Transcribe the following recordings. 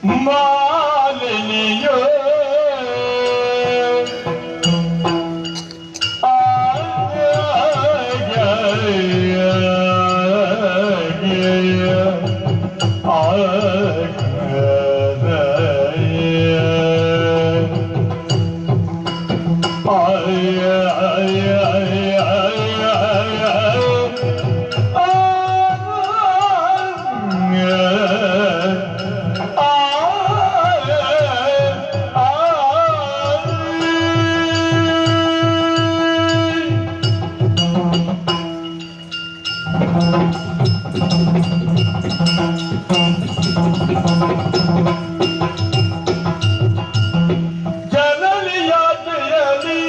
ಮಾಲಿನಿಯೋ ಜನಲಿಯಾತೆಯಲಿ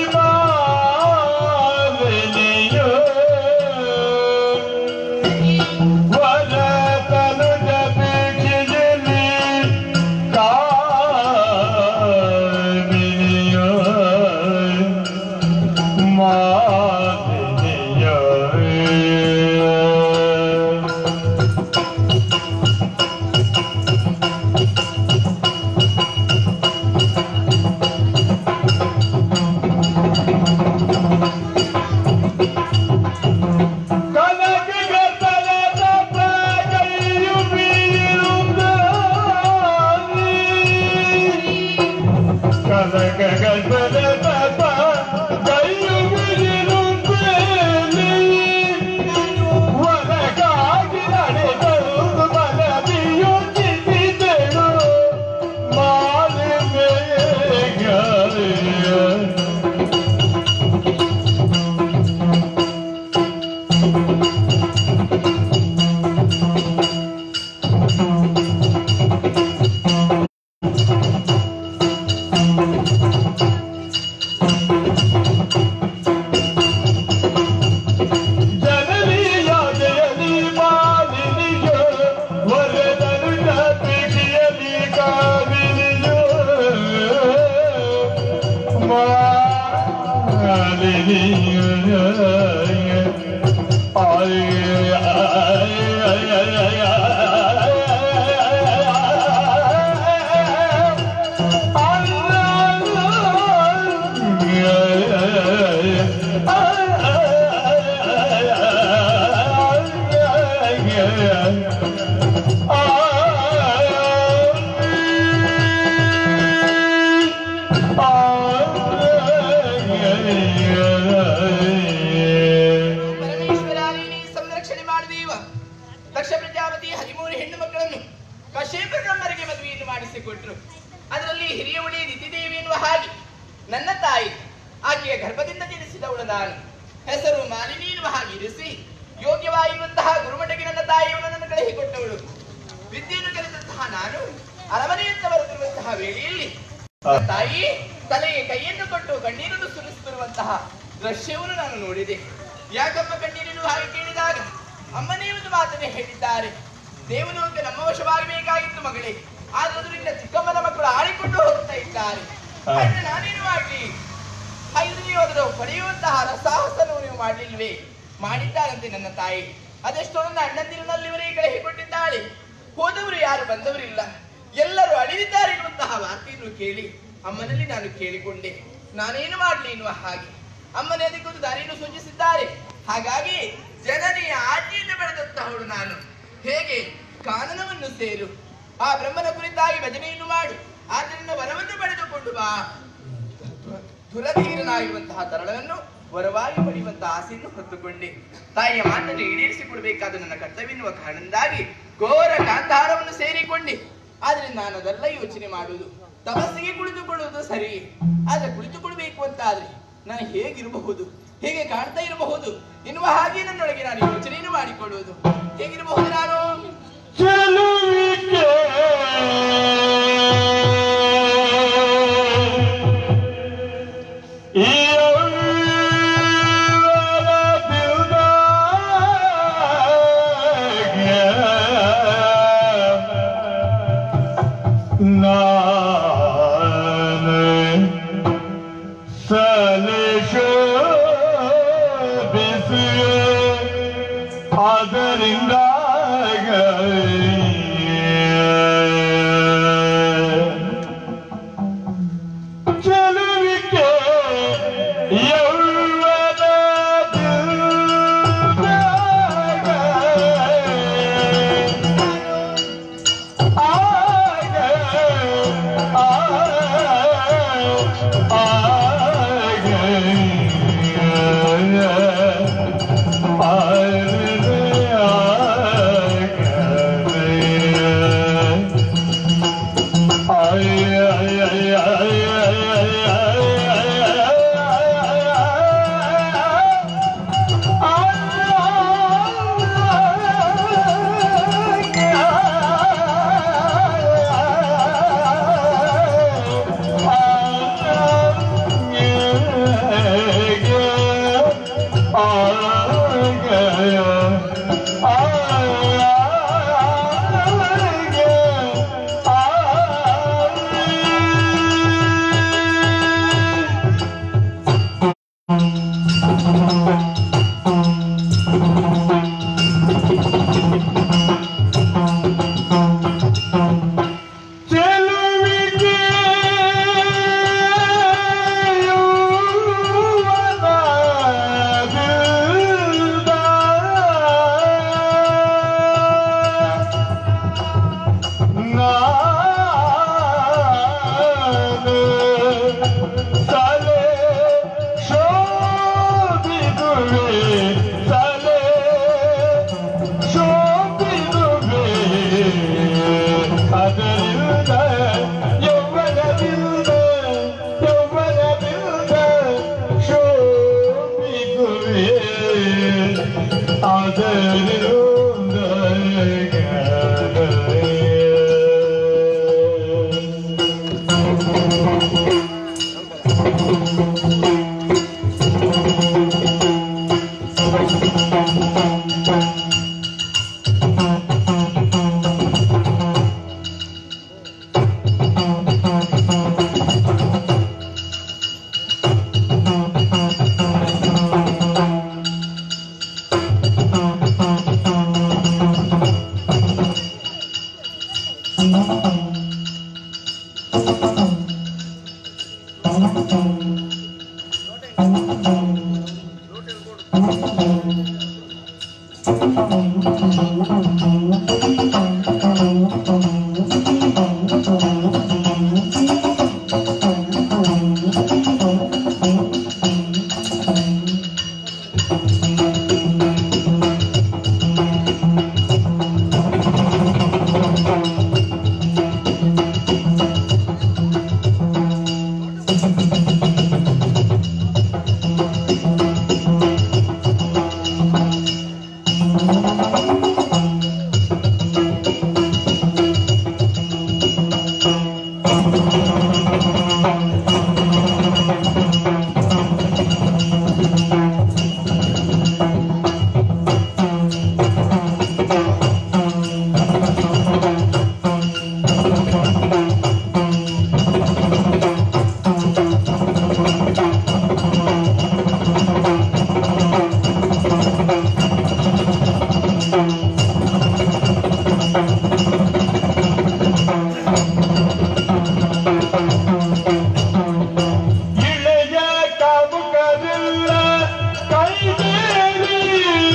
ಮಾಲಿನಿಯೋ ವರತನು ಜಪಿಸಿಯಲಿ ಕಾಮಿನಿಯೋ ಮಾಲಿನಿಯೋ ಕನಕಗತಲದ ಪ್ರಾಗೈಯು ಬೀರುತ್ತಾನೆ. ಕನಕಗತಲದ ಪ್ರಾಗೈಯು ಬೀರುತ್ತಾನೆ. ಒರಗಾಗಿ ನಡೆದಳು ಮನದಿಯು ಚಿತಿದಳು ಮಾಲಿಮೆಯ ಜನನಿಯಾದೆಯಲಿ ಮಾಲಿನಿಯೋ ವರದನು ಜಪಿಸಿಯಲಿ ಕಾಮಿನಿಯೋ ಮಾಲಿನಿಯೋ ಆಯ ಪರಮೇಶ್ವರ ನೀನೇ ಸಂರಕ್ಷಣೆ ಮಾಡಿದೀವ ದಕ್ಷ ಪ್ರಜಾಪತಿ ಹದಿಮೂರು ಹೆಣ್ಣು ಮಕ್ಕಳನ್ನು ಕಶ್ಯಪ ಬ್ರಹ್ಮರಿಗೆ ಮದುವೆಯನ್ನು ಮಾಡಿಸಿಕೊಟ್ರು ಅದರಲ್ಲಿ ಹಿರಿಯವಳಿ ದಿತಿದೇವಿ ಎನ್ನುವ ಹಾಗೆ ನನ್ನ ತಾಯಿ ಆಕೆಯ ಗರ್ಭದಿಂದ ಜನಿಸಿದವಳು ನಾನು ಹೆಸರು ಮಾಲಿನಿ ಎನ್ನುವ ಹಾಗೆ ಇರಿಸಿ ಯೋಗ್ಯವಾಗಿರುವಂತಹ ಗುರುಮಠಕ್ಕೆ ನನ್ನ ತಾಯಿಯನ್ನು ನನ್ನ ಕಳುಹಿಕೊಟ್ಟವಳು ವಿದ್ಯೆಯನ್ನು ಕಲಿತಂತಹ ನಾನು ಅರಮನೆಯಂತ ಬರುತ್ತಿರುವಂತಹ ವೇಳೆಯಲ್ಲಿ ತಾಯಿ ತಲೆಗೆ ಕೈಯನ್ನು ಕೊಟ್ಟು ಕಣ್ಣೀರನ್ನು ಸುರಿಸುತ್ತಿರುವಂತಹ ದೃಶ್ಯವನ್ನು ನಾನು ನೋಡಿದೆ ಯಾಕಪ್ಪ ಕಣ್ಣೀರನ್ನು ಹಾಗೆ ಕೇಳಿದಾಗ ಅಮ್ಮನೇ ಒಂದು ಮಾತನ್ನೇ ಹೇಳಿದ್ದಾರೆ ದೇವಲೋಕ ನಮ್ಮ ವಶವಾಗಬೇಕಾಗಿತ್ತು ಮಗಳೇ ಆದ್ರೆ ಅದರಿಂದ ಚಿಕ್ಕಮ್ಮನ ಮಕ್ಕಳು ಆಡಿಕೊಂಡು ಹೋಗ್ತಾ ಇದ್ದಾರೆ ಹಾ. ಆದ್ರೆ ನಾನೇನು ಮಾಡ್ಲಿ ಐದನೇ ಹೋದ್ರು ಪಡೆಯುವಂತಹ ರಸಾಹಸನು ನೀವು ಮಾಡಲಿಲ್ವೇ ಮಾಡಿದ್ದಾರಂತೆ ನನ್ನ ತಾಯಿ ಅದೆಷ್ಟೋ ನನ್ನ ಅಣ್ಣಂದಿರನಲ್ಲಿವರೇ ಕಳುಹಿಕೊಟ್ಟಿದ್ದಾಳೆ ಹೋದವರು ಯಾರು ಬಂದವರಿಲ್ಲ ಎಲ್ಲರೂ ಅಳಿದಿದ್ದಾರೆ ಎನ್ನುವಂತಹ ವಾರ್ತೆಯನ್ನು ಕೇಳಿ ಅಮ್ಮನಲ್ಲಿ ನಾನು ಕೇಳಿಕೊಂಡೆ ನಾನೇನು ಮಾಡಲಿ ಎನ್ನುವ ಹಾಗೆ ಅಮ್ಮನೇ ಅದಕ್ಕೊಂದು ದಾರಿಯನ್ನು ಸೂಚಿಸಿದ್ದಾರೆ ಹಾಗಾಗಿ ಜನನಿಯ ಆಜ್ಞೆಯನ್ನು ಬೆಳೆದಂತಹವಳು ನಾನು ಹೇಗೆ ಕಾನನವನ್ನು ಸೇರು ಆ ಬ್ರಹ್ಮನ ಕುರಿತಾಗಿ ಭಜನೆಯನ್ನು ಮಾಡು ಆದ್ದರಿಂದ ವರವನ್ನು ಪಡೆದುಕೊಂಡು ಬಾ ದುರಧೀರನಾಗಿರುವಂತಹ ತರಳವನ್ನು ವರವಾಗಿ ಪಡೆಯುವಂತಹ ಆಸೆಯನ್ನು ಹೊತ್ತುಕೊಂಡೆ ತಾಯಿಯ ಮಾತನ್ನು ಈಡೇರಿಸಿಕೊಡ್ಬೇಕಾದ ನನ್ನ ಕರ್ತವ್ಯ ಎನ್ನುವ ಕಾರಣದಿಂದಾಗಿ ಘೋರ ಕಾಂತಾರವನ್ನು ಸೇರಿಕೊಂಡೆ ಆದ್ರೆ ನಾನು ಅದೆಲ್ಲ ಯೋಚನೆ ಮಾಡುವುದು ತಪಸ್ಸಿಗೆ ಕುಳಿತುಕೊಳ್ಳುವುದು ಸರಿ ಆದ್ರೆ ಕುಳಿತುಕೊಳ್ಬೇಕು ಅಂತ ಆದ್ರೆ ನಾನು ಹೇಗಿರಬಹುದು ಹೇಗೆ ಕಾಣ್ತಾ ಇರಬಹುದು ಎನ್ನುವ ಹಾಗೆ ನನ್ನೊಳಗೆ ನಾನು ಯೋಚನೆಯನ್ನು ಮಾಡಿಕೊಳ್ಳುವುದು ಹೇಗಿರಬಹುದು ನಾನು ಚೆಲುವಿಗೆ ಈ ನಾನು ಸಲಿಶೋ ಬಿಸಿ ಅದರಿಂದ ಇಳೆಯ ಕಾಮುಕರಿಲ್ಲ ಕೈದೇರಿ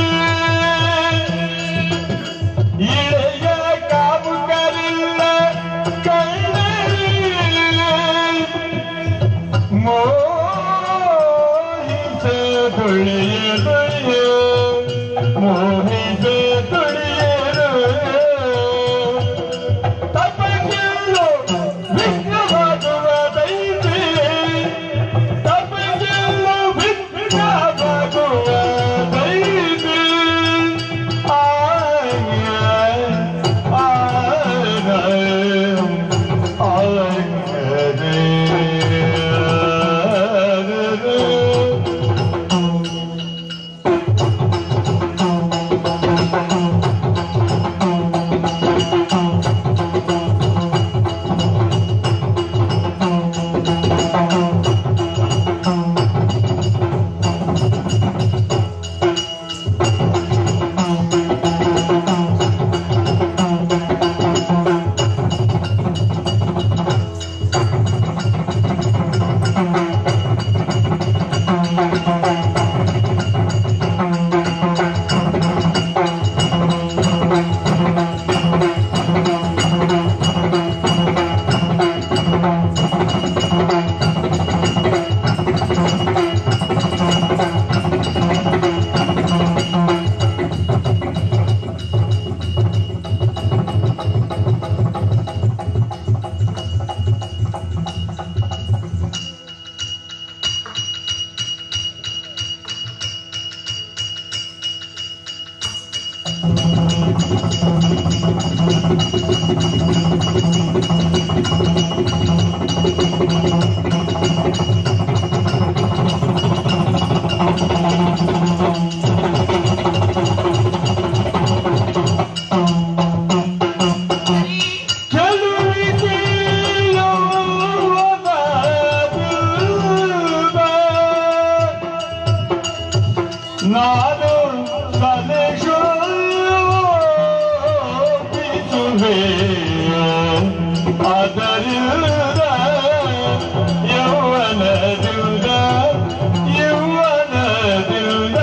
ಇಳೆಯ ಕಾಮುಕರಿಲ್ಲ ಕೈದೇರಿ ಮೋಹಿಸ ತುಳಿಯಲು ಮೋಹಿಸ ತುಳಿಯಲು ತಪಗೆಲ್ಲೋ ವಿಘ್ನವಾಗುವ ದೈತೆ ತಪಗೆಲ್ಲೋ ವಿಘ್ನವಾಗುವ ದೈತೆ ಆಯ ಆಯ ಆಯ ಹರಿ ನಾನು ಸಲುವೆ ಅದರಿಂದ ಯೌವನದಿಂದ ಯೌವನದಿಂದ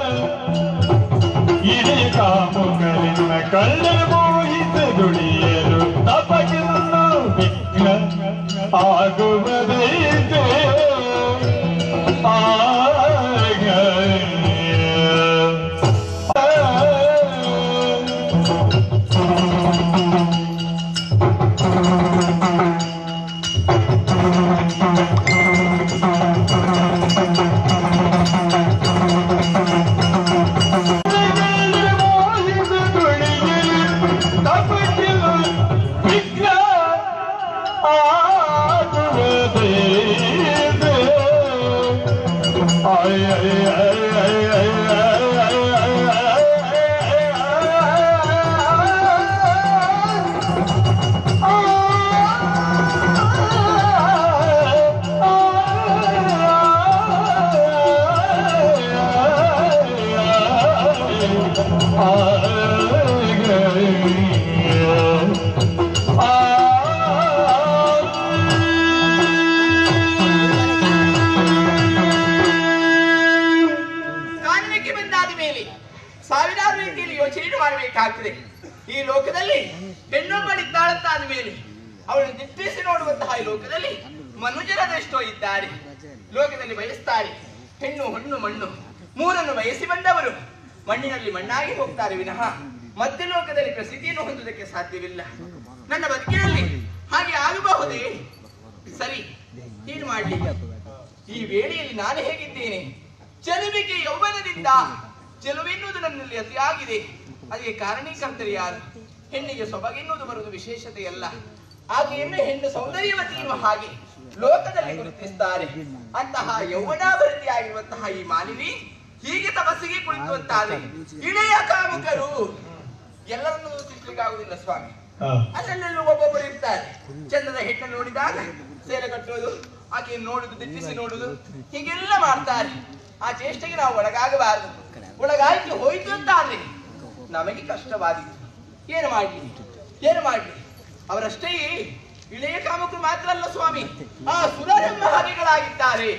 ಇಡೀ ಕಾಮುಕರಿನ ಕಳ್ಳ ಮೋಹಿತ ದುಡಿಯಲು ತಪಗಿನ್ನು ವಿಘ್ನ ಆಗುವುದೈತೆ ಆಗ ತಪಗಿಲು ವಿಘ್ನ ಆಗುವುದೇ ಅಂತಾದ ಮೇಲೆ ಅವಳನ್ನು ದಿಟ್ಟಿಸಿ ನೋಡುವಂತಹ ಈ ಲೋಕದಲ್ಲಿ ಮನುಜರದೆಷ್ಟೋ ಇದ್ದಾರೆ ಲೋಕದಲ್ಲಿ ಬಯಸ್ತಾರೆ ಹೆಣ್ಣು ಹಣ್ಣು ಮಣ್ಣು ಮೂರನ್ನು ಬಯಸಿ ಬಂದವರು ಮಣ್ಣಿನಲ್ಲಿ ಮಣ್ಣಾಗಿ ಹೋಗ್ತಾರೆ ವಿನಃ ಮಧ್ಯ ಲೋಕದಲ್ಲಿ ಪ್ರಸಿದ್ಧಿಯನ್ನು ಹೊಂದುವುದಕ್ಕೆ ಸಾಧ್ಯವಿಲ್ಲ ನನ್ನ ಬದುಕಿನಲ್ಲಿ ಹಾಗೆ ಆಗಬಹುದೇ ಸರಿ ಏನು ಮಾಡಲಿ ಈ ವೇಳೆಯಲ್ಲಿ ನಾನು ಹೇಗಿದ್ದೇನೆ ಚೆಲುವಿಗೆ ಯೌವನದಿಂದ ಚೆಲುವೆನ್ನುವುದು ನನ್ನಲ್ಲಿ ಅತಿಯಾಗಿದೆ ಅದಕ್ಕೆ ಕಾರಣೀಕರ್ತರು ಯಾರು ಹೆಣ್ಣಿಗೆ ಸೊಬಗೆನ್ನುವುದು ಬರುವುದು ವಿಶೇಷತೆಯಲ್ಲ ಆಕೆಯನ್ನು ಹೆಣ್ಣು ಸೌಂದರ್ಯವತಿ ಎನ್ನುವ ಹಾಗೆ ಲೋಕದಲ್ಲಿ ಗುರುತಿಸ್ತಾರೆ ಅಂತಹ ಯೌವನಾಭರಿತಿಯಾಗಿರುವಂತಹ ಈ ಮಾಲಿನಿ ಹೀಗೆ ತಪಸ್ಸಿಗೆ ಕುಳಿತುವಂತಾದ್ರೆ ಇಳೆಯ ಕಾಮುಕರು ಎಲ್ಲರನ್ನೂ ಗುರುತಿಸ್ಲಿಕ್ಕಾಗುವುದಿಲ್ಲ ಸ್ವಾಮಿ ಹಾ. ಅದರಲ್ಲೆಲ್ಲೂ ಒಬ್ಬೊಬ್ಬರು ಇರ್ತಾರೆ ಚಂದದ ಹೆಣ್ಣನ್ನು ನೋಡಿದಾಗ ಸೇರೆ ಕಟ್ಟುವುದು ಆಕೆಯನ್ನು ನೋಡುದು ದಿಟ್ಟಿಸಿ ನೋಡುದು ಹೀಗೆಲ್ಲ ಮಾಡ್ತಾರೆ ಆ ಚೇಷ್ಟೆಗೆ ನಾವು ಒಳಗಾಗಬಾರದು ಒಳಗಾಗಿ ಹೋಯ್ತು ಅಂತ ಆದ್ರೆ ನಮಗೆ ಕಷ್ಟವಾದಿತು ಏನು ಮಾಡ್ಲಿ ಏನು ಮಾಡ್ಲಿ ಅವರಷ್ಟೇ ಇಳೆಯ ಕಾಮಕರು ಮಾತ್ರ ಅಲ್ಲ ಸ್ವಾಮಿ ಆ ಸುರರೆಂಬ ಹರಿಗಳಾಗಿದ್ದಾರೆ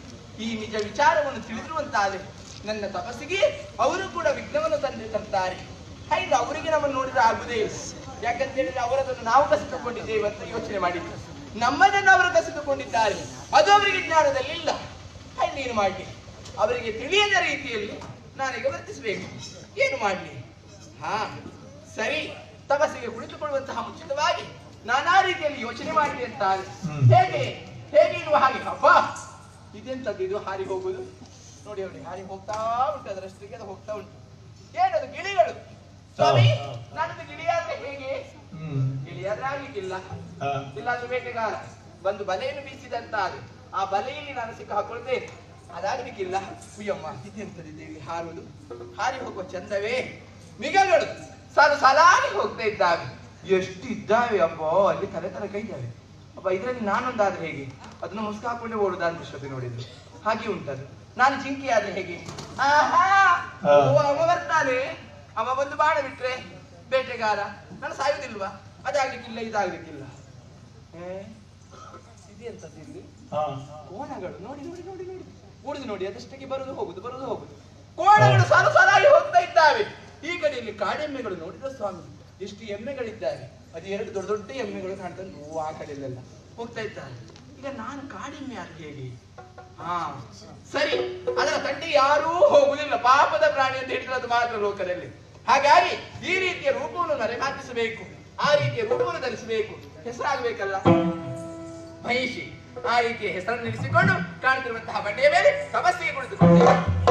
ಈ ನಿಜ ವಿಚಾರವನ್ನು ತಿಳಿದಿರುವಂತಾದ್ರೆ ನನ್ನ ತಪಸ್ಸಿಗೆ ಅವರು ಕೂಡ ವಿಘ್ನವನ್ನು ತಂದು ತರ್ತಾರೆ ಹೈದು ಅವರಿಗೆ ನಮ್ಮನ್ನು ನೋಡಿದ್ರೆ ಆಗುದೇ ಇಲ್ಲ ಯಾಕಂತ ಹೇಳಿದ್ರೆ ಅವರದನ್ನು ನಾವು ಕಸಿದುಕೊಂಡಿದ್ದೇವೆ ಅಂತ ಯೋಚನೆ ಮಾಡಿದ್ರು ನಮ್ಮದನ್ನು ಅವರು ಕಸಿದುಕೊಂಡಿದ್ದಾರೆ ಅದು ಅವರಿಗೆ ಜ್ಞಾನದಲ್ಲಿ ಇಲ್ಲ ಹೈದು ಏನು ಮಾಡಲಿ ಅವರಿಗೆ ತಿಳಿಯದ ರೀತಿಯಲ್ಲಿ ನಾನೀಗ ವರ್ತಿಸಬೇಕು ಏನು ಮಾಡಲಿ ಹಾ ಸರಿ ತಪಸ್ಸಿಗೆ ಕುಳಿತುಕೊಳ್ಳುವಂತಹ ಮುಂಚಿತವಾಗಿ ನಾನಾ ರೀತಿಯಲ್ಲಿ ಯೋಚನೆ ಮಾಡಲಿ ಅಂತ ಆದ್ರೆ. ಹ್ಮ್. ಹೇಗೆ ಹೇಗೆ ಇರುವ ಹಾಗೆ ಅಪ್ಪ ಇದೆಂತದ್ದು ಇದು ಹಾರಿ ಹೋಗುದು ನೋಡಿ ನೋಡಿ ಹಾರಿ ಹೋಗ್ತಾ ಉಂಟು ಅದರಷ್ಟಿಗೆ ಅದು ಹೋಗ್ತಾ ಉಂಟು ಏನದು ಗಿಳಿಗಳು ಸ್ವಾಮಿ ಹಾ, ಹಾ. ನನ್ನದು ಗಿಳಿಯಾದ್ರೆ ಹೇಗೆ ಹ್ಮ್. ಗಿಳಿಯಾದ್ರೆ ಆಗ್ಲಿಕ್ಕಿಲ್ಲ ಹಾ. ಇಲ್ಲಾದ್ರೂ ಬೇಟೆಗಾರ ಬಂದು ಬಲೆಯನ್ನು ಬೀಸಿದಂತ ಅದು ಆ ಬಲೆಯಲ್ಲಿ ನಾನು ಸಿಕ್ಕ ಹಾಕೊಳ್ತೇನೆ ಅದಾಗ್ಲಿಕ್ಕಿಲ್ಲ ಉಯ್ಯಮ್ಮ ಇದೆಂತದ್ದು ದೇವಿ ಹಾರುವುದು ಹಾರಿ ಹೋಗುವ ಚಂದವೇ ಮಿಗಗಳು ಸಾಲು ಸಾಲಾಗಿ ಹೋಗ್ತಾ ಇದ್ದಾವೆ ಎಷ್ಟು ಇದ್ದಾವೆ ಅಪ್ಪೋ ಅಲ್ಲಿ ತಲೆ ತರ ಕೈ ಇದ್ದಾವೆ ಅಪ್ಪ ಇದರಲ್ಲಿ ನಾನೊಂದಾದ್ರೆ ಹೇಗೆ ಅದನ್ನು ಮುಸ್ಕ ಹಾಕೊಂಡೆ ಓಡುದ ಅನ್ಪಿಸ್ತದೆ ನೋಡಿದ್ರು ಹಾಗೆ ಉಂಟದು ನಾನು ಜಿಂಕಿ ಆದ್ರೆ ಹೇಗೆ ಆಹಾ ಹಾ. ಓ, ಅವ ಬರ್ತಾನೆ ಅವ ಬಂದು ಬಾಣ ಬಿಟ್ರೆ ಬೇಟೆಗಾರ ನಾನು ಸಾಯುವುದಿಲ್ವಾ ಅದಾಗ್ಲಿಕ್ಕಿಲ್ಲ ಇದಾಗ್ಲಿಕ್ಕಿಲ್ಲ ಏ, ಇದೆಂತದ್ದು ಇಲ್ಲಿ ಹಾ. ಕೋಣಗಳು ನೋಡಿ ನೋಡಿ ನೋಡಿ ನೋಡಿ ಉಳಿದು ನೋಡಿ ಅದಷ್ಟಕ್ಕೆ ಬರುದು ಹೋಗುದು ಬರುದು ಹೋಗುದು ಕೋಣಗಳು ಸಾಲು ಸಾಲಾಗಿ ಹೋಗ್ತಾ ಇದ್ದಾವೆ ಈ ಕಡೆಯಲ್ಲಿ ಕಾಡೆಮ್ಮೆಗಳು ನೋಡಿದ ಸ್ವಾಮಿ ಎಷ್ಟು ಎಮ್ಮೆಗಳಿದ್ದಾವೆ ಅದು ಎರಡು ದೊಡ್ಡ ದೊಡ್ಡ ಎಮ್ಮೆಗಳು ಕಾಣ್ತದೆ ಓ ಆ ಕಡೆಯಲ್ಲೆಲ್ಲ ಹೋಗ್ತಾ ಇದ್ದಾರೆ ಈಗ ನಾನು ಕಾಡೆಮ್ಮೆ ಆದ್ರೆ ಹೇಗೆ ಹಾ ಸರಿ ಅದರ ತಂಟೆ ಯಾರೂ ಹೋಗುದಿಲ್ಲ ಪಾಪದ ಪ್ರಾಣಿ ಅಂತ ಹೇಳಿದ್ರೆ ಅದು ಮಾತ್ರ ಲೋಕದಲ್ಲಿ ಹಾಗಾಗಿ ಈ ರೀತಿಯ ರೂಪವನ್ನು ನರೆಮಾತಿಸಬೇಕು ಆ ರೀತಿಯ ರೂಪವನ್ನು ಧರಿಸಬೇಕು ಹೆಸರಾಗಬೇಕಲ್ಲ ಮಹಿಷಿ ಆ ರೀತಿಯ ಹೆಸರನ್ನು ಇರಿಸಿಕೊಂಡು ಕಾಣುತ್ತಿರುವಂತಹ ಬಂಡೆಯ ಮೇಲೆ ತಪಸ್ಸಿಗೆ ಕುಳಿತುಕೊಂಡಿದೆ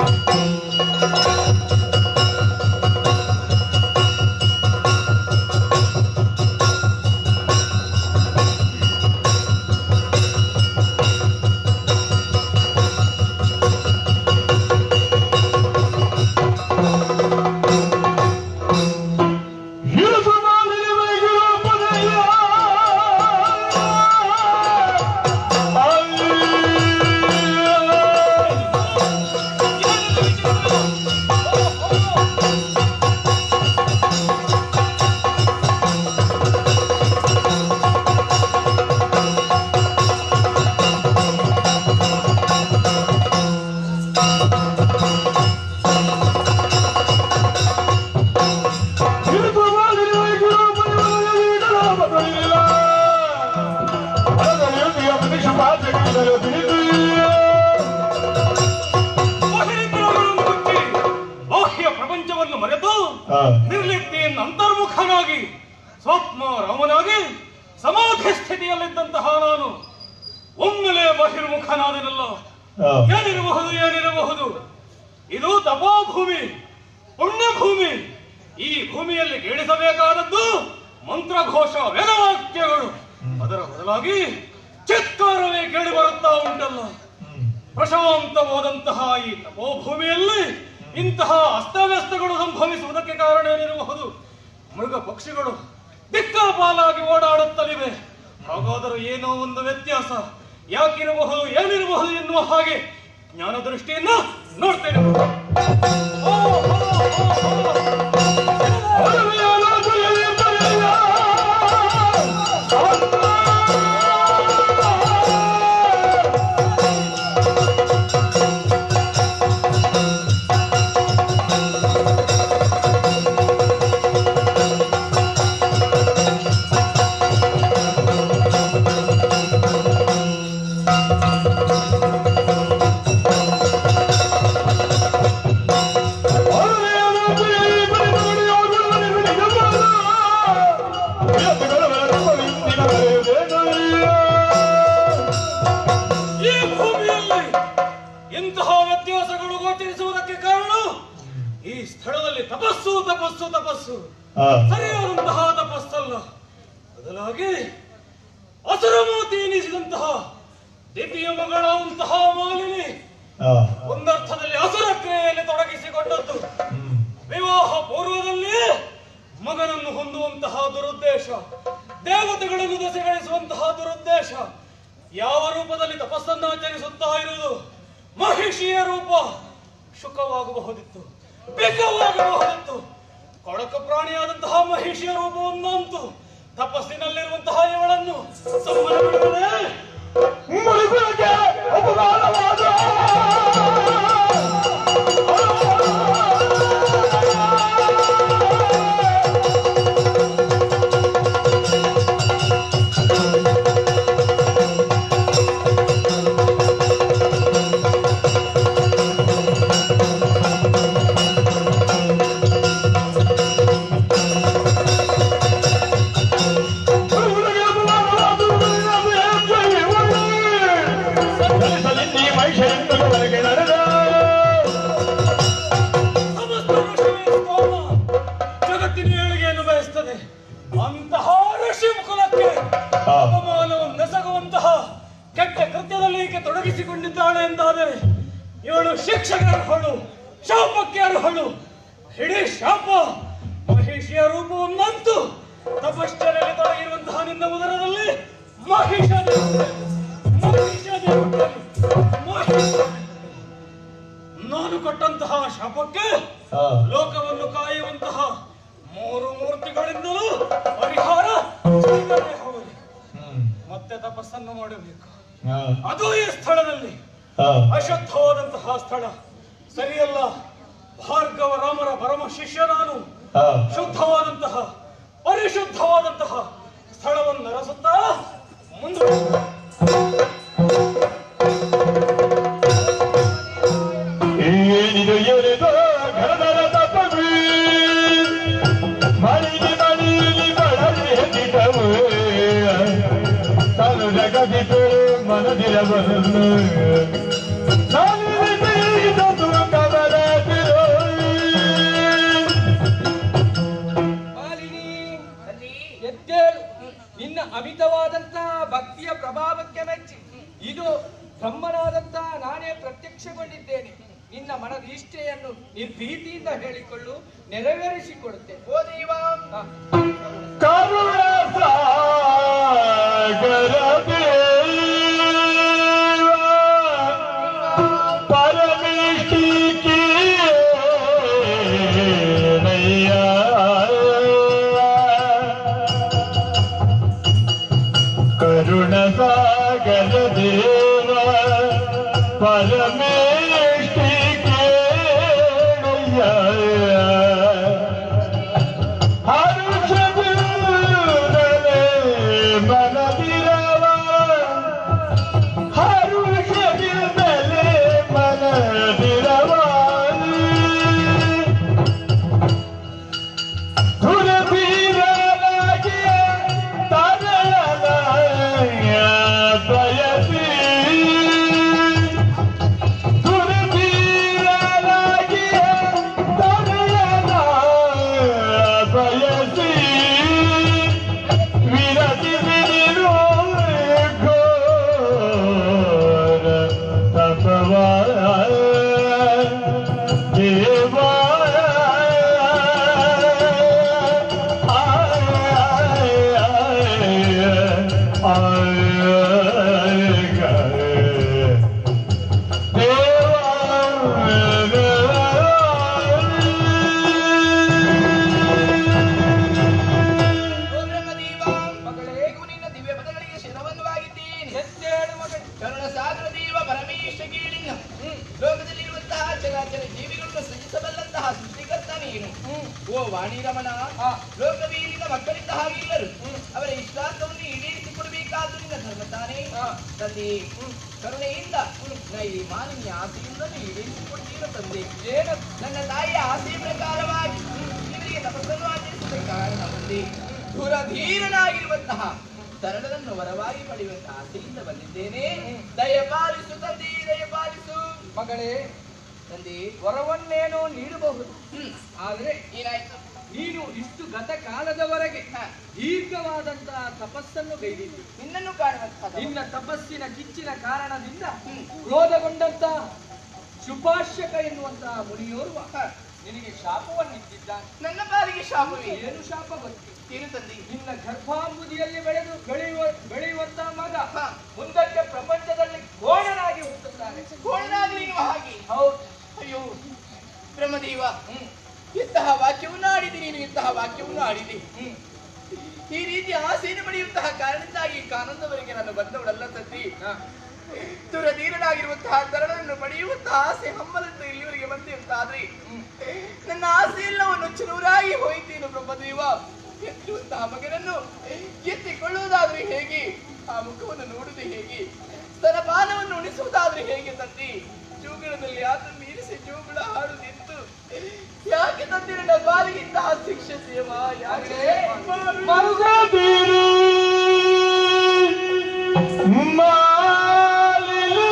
ಮಹೇಂದ್ರವರನ್ನು ಮುಚ್ಚಿ ಬಾಹ್ಯ ಪ್ರಪಂಚವನ್ನು ಮರೆತು ನಿರ್ಲಿಪ್ತಿಯನ್ನು ಅಂತರ್ಮುಖನಾಗಿ ಸ್ವಪ್ನ ರಾಮನಾಗಿ ಸಮಾಧಿ ಸ್ಥಿತಿಯಲ್ಲಿದ್ದಂತಹ ನಾನು ಒಮ್ಮೆಲೆ ಬಹಿರ್ಮುಖನಾದನಲ್ಲ ಏನಿರಬಹುದು ಏನಿರಬಹುದು ಇದು ತಪೋಭೂಮಿ ಪುಣ್ಯಭೂಮಿ ಈ ಭೂಮಿಯಲ್ಲಿ ಕೇಳಿಸಬೇಕಾದದ್ದು ಮಂತ್ರಘೋಷ ವೇದವಾಕ್ಯಗಳು ಅದರ ಬದಲಾಗಿ ಚಿತ್ಕಾರವೇ ಕೇಳಿ ಬರುತ್ತಾ ಉಂಟಲ್ಲ ಪ್ರಶಾಂತವಾದಂತಹ ಈ ತಪೋಭೂಮಿಯಲ್ಲಿ ಇಂತಹ ಅಸ್ತವ್ಯಸ್ತಗಳು ಸಂಭವಿಸುವುದಕ್ಕೆ ಕಾರಣ ಏನಿರಬಹುದು ಮೃಗ ಪಕ್ಷಿಗಳು ದಿಕ್ಕಾಪಾಲಾಗಿ ಓಡಾಡುತ್ತಲಿವೆ ಹಾಗಾದರೂ ಏನೋ ಒಂದು ವ್ಯತ್ಯಾಸ ಯಾಕಿರಬಹುದು ಏನಿರಬಹುದು ಎನ್ನುವ ಹಾಗೆ ಜ್ಞಾನ ದೃಷ್ಟಿಯಿಂದ ನೋಡ್ತೇನೆ ಓ, ಓ, ಓ, ಓ. ಆ ತಪಸ್ಸು ತಪಸ್ಸು ತಪಸ್ಸು ಆ, ಸರಿಯಾದಂತಹ ತಪಸ್ಸಲ್ಲ ಬದಲಾಗಿ ಅಸುರಮೂರ್ತಿ ಎನಿಸಿದಂತಹ ದಿವ್ಯ ಮಗಳಂತಹ ಮಾಲಿನಿ ಆ, ಒಂದರ್ಥದಲ್ಲಿ ಅಸುರ ಕ್ರಿಯೆಯಲ್ಲಿ ತೊಡಗಿಸಿಕೊಂಡದ್ದು ಹ್ಮ್. ವಿವಾಹ ಪೂರ್ವದಲ್ಲಿ ಮಗನನ್ನು ಹೊಂದುವಂತಹ ದುರುದ್ದೇಶ ದೇವತೆಗಳನ್ನು ದಸೆಗಳಿಸುವಂತಹ ದುರುದ್ದೇಶ ಯಾವ ರೂಪದಲ್ಲಿ ತಪಸ್ಸನ್ನು ಆಚರಿಸುತ್ತಾ ಇರುವುದು ಮಹಿಷಿಯ ರೂಪ ಶುಕವಾಗಬಹುದಿತ್ತು ಬೇಕವಾಗಬಹುದಿತ್ತು ಕೊಳಕ ಪ್ರಾಣಿಯಾದಂತಹ ಮಹಿಷಿಯ ರೂಪವನ್ನಂತೂ ತಪಸ್ಸಿನಲ್ಲಿರುವಂತಹ ಇವಳನ್ನು ಸುಮ್ಮನೆ ಬಿಡುವುದೇ? ಮುಳುಗುವಿಕೆ ಅಪಮಾನವಾದ ಮುಳುಗುವಿಕೆ ಅಪಮಾನವಾದ ಸಲ್ಲಿಸಲಿನ್ನಿ ಮಹಿಷೆಯನ್ನು ಹೊರಗೆ ನಡೆದ ಸಮಸ್ತ ಋಷಿಯೇ ಸ್ತೋಮ. ಜಗತ್ತಿನ ಏಳಿಗೆಯನ್ನು ಬಯಸ್ತದೆ ಅಂತಹ ಋಷಿ ಕುಲಕ್ಕೆ ಆ. ಅಪಮಾನವನ್ನು ನೆಸಗುವಂತಹ ಕೆಟ್ಟ ಕೃತ್ಯದಲ್ಲಿ ಈಕೆ ತೊಡಗಿಸಿಕೊಂಡಿದ್ದಾಳೆ ಎಂದಾದರೆ ಇವಳು ಶಿಕ್ಷೆಗೆ ಅರ್ಹಳು ಶಾಪಕ್ಕೆ ಅರ್ಹಳು ಇಡೀ ಶಾಪ ಮಹಿಷಿಯ ರೂಪವನ್ನಂತೂ ತಪಶ್ಚರ್ಯಲ್ಲಿ ತೊಡಗಿರುವಂತಹ ನಿನ್ನ ಉದರದಲ್ಲಿ ಮಹಿಷನೇ ಮಹಿಷನೇ ಹುಟ್ಟಲಿ. ಮಹಿಷನೇ. ನಾನು ಕೊಟ್ಟಂತಹ ಶಾಪಕ್ಕೆ ಆ. ಲೋಕವನ್ನು ಕಾಯುವಂತಹ ಮೂರು ಮೂರ್ತಿಗಳಿಂದಲೂ ಪರಿಹಾರ ಸಿಗದೆ ಹೋಗಲಿ. ಹ್ಮ್. ಮತ್ತೆ ತಪಸ್ಸನ್ನು ಮಾಡಬೇಕು ಆ, ಅದು ಈ ಸ್ಥಳದಲ್ಲಿ ಆ, ಅಶುದ್ಧವಾದಂತಹ ಸ್ಥಳ ಸರಿಯಲ್ಲ ಭಾರ್ಗವ ರಾಮರ ಪರಮ ಶಿಷ್ಯ ನಾನು ಆ. ಶುದ್ಧವಾದಂತಹ ಪರಿಶುದ್ಧವಾದಂತಹ ಸ್ಥಳವನ್ನು ಅರಸುತ್ತಾ ಮುಂದೆ ಏನಿದು ಎರೆದು ಘನದರ ತಪವೇ ಮಳಿಗೆ ಮಳಿಗೆ ಬಳಲಿ ಹೆದ್ದಿದವು ತಾನು ಜಗದಿತು ಮನದಿರಬಲ್ಲ ಮಾಲಿನಿ ಅಲ್ಲಿ ಎದ್ದೇಳು ನಿನ್ನ ಅಮಿತವಾದಂತಹ ಭಕ್ತಿಯ ಪ್ರಭಾವಕ್ಕೆ ಮೆಚ್ಚಿ ಇದು ಬ್ರಹ್ಮನಾದಂತಹ ನಾನೇ ಪ್ರತ್ಯಕ್ಷಗೊಂಡಿದ್ದೇನೆ ನಿನ್ನ ಮನದ ಇಷ್ಟೆಯನ್ನು ನಿರ್ಭೀತಿಯಿಂದ ಹೇಳಿಕೊಳ್ಳು ನೆರವೇರಿಸಿಕೊಡುತ್ತೇನೆ ಓ ದೈವ ಆ, ಕರುಣ ಸಾಗರ ಪರಮೇಶಿಕೆ ಕರುಣ ಸಾಗರ ದೇವ ಪರಮೇಶಿಕೆ ಹರುಷವಿಲ್ಲದೆ ಮನದಿರವ ಹರುಷವಿಲ್ಲದೆ ಮನದಿರವ ದುರಬೀರಲಾಗಿ ತರಳಲಾಯ ಬಯಸಿ ದುರ್ಬೀರಲಾಗಿ ತರಳಲಾಯ ಬಯಸಿ ವಿರತಿ ಬಿಡಿರು ಘೋರ ತಪವಾಯ ದೇವಾಯ ಓ ಬ್ರಹ್ಮದೇವ ಮಗಳೇ ಹೇಗೂ ನಿನ್ನ ದಿವ್ಯ ಪದಗಳಿಗೆ ಶಿರವನ್ನುವಾಗಿದ್ದೇನೆ ಎದ್ದೇಳು ಮಗಳೇ ಕರುಣ ಸಾಗರ ದೇವ ಪರಮೇಶ ಕೀಳಿನ ಲೋಕದಲ್ಲಿರುವಂತಹ ಚರಾಚರ ಜೀವಿಗಳನ್ನು ಸೃಜಿಸಬಲ್ಲಂತಹ ಸೃಷ್ಟಿಕರ್ತ ನೀನು ಓ ವಾಣಿ ರಮಣ ಆ. ಲೋಕವೀರಿನ ಮಕ್ಕಳಿದ್ದ ಹಾಗಿಲ್ಲರು ಅವರ ಇಷ್ಟಾರ್ಥವನ್ನು ಈಡೇರಿಸಿಕೊಡಬೇಕಾದ ನಿನ್ನ ಧರ್ಮ ತಾನೇ ಆ. ತಂದೆ ಕರುಣೆಯಿಂದ ನಾ ಈ ಮಾಲಿನ್ಯ ಆಸೆಯಿಂದಲೂ ಈಡೇರಿಸಿಕೊಡ್ತೀರ ತಂದೆ ಏನ ನನ್ನ ತಾಯಿಯ ಆಸೆ ಪ್ರಕಾರವಾಗಿ ಇವರಿಗೆ ತಪಸ್ಸನ್ನು ಆಚರಿಸಿದ ಕಾರಣ ಒಂದೇ ಧುರಧೀರನಾಗಿರುವಂತಹ ಸರಳರನ್ನು ವರವಾಗಿ ಪಡೆಯುವಂತಹ ಆಸೆಯಿಂದ ಬಂದಿದ್ದೇನೆ ದಯಪಾಲಿಸು ತಂದೆ ದಯಪಾಲಿಸು ಮಗಳೇ ತಂದೆ ವರವನ್ನೇನೋ ನೀಡಬಹುದು ಹ್ಮ್ ಆದ್ರೆ ಏನಾಯ್ತು ನೀನು ಇಷ್ಟು ಗತ ಕಾಲದವರೆಗೆ ಹ. ದೀರ್ಘವಾದಂತಹ ತಪಸ್ಸನ್ನು ಗೈದಿದ್ದಿ ನಿನ್ನನ್ನು ಕಾಣುವಂತಹ ನಿನ್ನ ತಪಸ್ಸಿನ ಕಿಚ್ಚಿನ ಕಾರಣದಿಂದ ಹ್ಮ್. ಕ್ರೋಧಗೊಂಡಂತಹ ಶುಭಾಷ್ಯಕ ಎನ್ನುವಂತಹ ಮುನಿಯೋರ್ವ ಹ. ನಿನಗೆ ಶಾಪವನ್ನಿಟ್ಟಿದ್ದಾನೆ ನನ್ನ ಪಾಲಿಗೆ ಶಾಪವೇ ಏನು ಶಾಪ ಗೊತ್ತು ಏನು ತಂದೆ ನಿನ್ನ ಗರ್ಭಾಂಬುದಿಯಲ್ಲಿ ಬೆಳೆದು ಬೆಳೆಯುವ ಬೆಳೆಯುವಂತಹ ಮಗ ಹ. ಮುಂದಕ್ಕೆ ಪ್ರಪಂಚದಲ್ಲಿ ಘೋಣನಾಗಿ ಹುಟ್ಟುತ್ತಾನೆ ಕೋಣನಾಗಲಿ ನೀವು ಹಾಗೆ ಹೌದು ಅಯ್ಯೋ ಬ್ರಹ್ಮದೇವ ಹ್ಮ್ ಇಂತಹ ವಾಕ್ಯವನ್ನು ಆಡಿದೆ ನೀನು ಇಂತಹ ವಾಕ್ಯವನ್ನು ಆಡಿದೆ ಹ್ಮ್ ಈ ರೀತಿ ಆಸೆಯನ್ನು ಪಡೆಯುವಂತಹ ಕಾರಣದಿಂದಾಗಿ ಕಾನಂದವರೆಗೆ ನಾನು ಬಂದವಳಲ್ಲ ತಂದೆ ಹ. ದುರಧೀರನಾಗಿರುವಂತಹ ತರಣವನ್ನು ಪಡೆಯುವಂತಹ ಆಸೆ ಹಮ್ಮಲಂತ ಇಲ್ಲಿವರೆಗೆ ಬಂದೆ ಅಂತ ಆದ್ರೆ ಹ್ಮ್. ನನ್ನ ಆಸೆ ಎಲ್ಲವನ್ನು ಚುರುರಾಗಿ ಹೋಯಿತೇನು ಬ್ರಹ್ಮದೇವ ಎತ್ತಿರುವಂತಹ ಮಗನನ್ನು ಎತ್ತಿಕೊಳ್ಳುವುದಾದ್ರೆ ಹೇಗೆ ಆ ಮುಖವನ್ನು ನೋಡುವುದು ಹೇಗೆ ಸ್ತನಪಾನವನ್ನು ಉಣಿಸುವುದಾದ್ರೆ ಹೇಗೆ ತಂದೆ ಜೋಗುಳದಲ್ಲಿ ಆತ ಮೀರಿಸಿ ಜೋಗುಳ ಹಾಡು ನಿಂತು ಯಾಕೆ ತಂದೆ ನನ್ನ ಬಾಲಿಗೆ ಇಂತಹ ಶಿಕ್ಷೆ ಸೇವ ಯಾಕೆ ಮರುಗದಿರು ಮಾಲಿಲಿ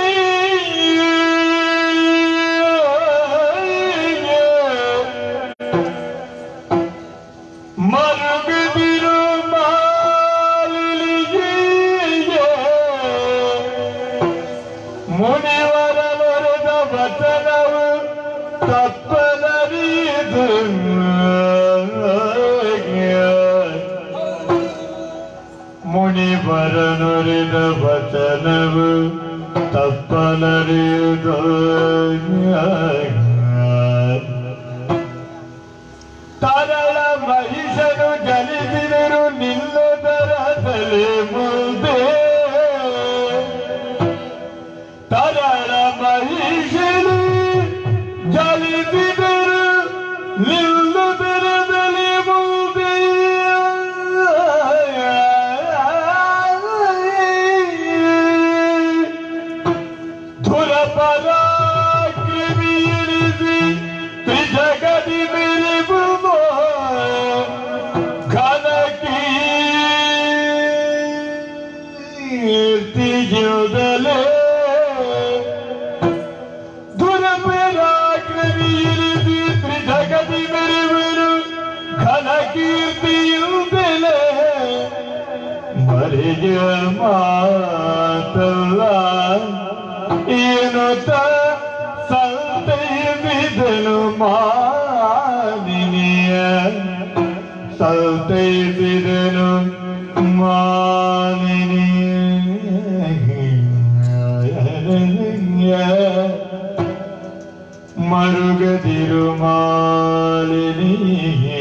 ಮರುಗದಿರು ಮಾಲಿಲಿಗೆ ಮುನಿವರ ಬರೆದ ವಚನವು ತಪ್ಪನರಿದು ಮುನಿವರ ನುರಿದ ವಚನವು ತಪ್ಪನರಿದು ತರಳ ಮಹಿಷನು ಜನಿಸಿದರು ನಿಲ್ಲುದರ ತಲೆ ಮುಂದೆ ತರಳ ಮಹಿಷನು ಜಲಿಸಿದರು ನಿಲ್ಲುದರದಲ್ಲಿ ಮುಂದೆ ಧುರಪರಾಕ್ರಮಿಯಿರಿಸಿ ತ್ರಿಜಗದಿ ಮೆರೆಬುವ ಘನಕೀರ್ತಿಯುದಲೇ ದುರಪರಾಕ್ರಮಿಯಿರಿಸಿ ತ್ರಿಜಗದಿ ಮೆರೆವರು ಘನಕೀರ್ತಿಯುದಲೇ ಮರೆಯ ಮಾತಲ್ಲ ಏನು ಸಂತೈಸಿದನು ಮಾನಿನಿಯ ಸಂತೈಸಿದನು ಮಾನಿನಿಯ ಮರುಗದಿರು ಮಾಲಿನಿಯೇ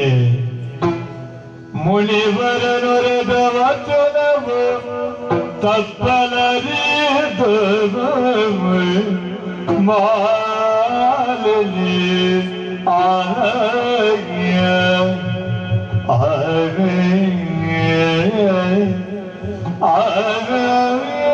ಮುನಿವರ ನೊರೆದ ವಚನವು ತಪ್ಪಲರಿದು ಮಾಲಿನಿ ಆನಗ್ಯ ಆನಗ್ಯ ಆನಗ್ಯ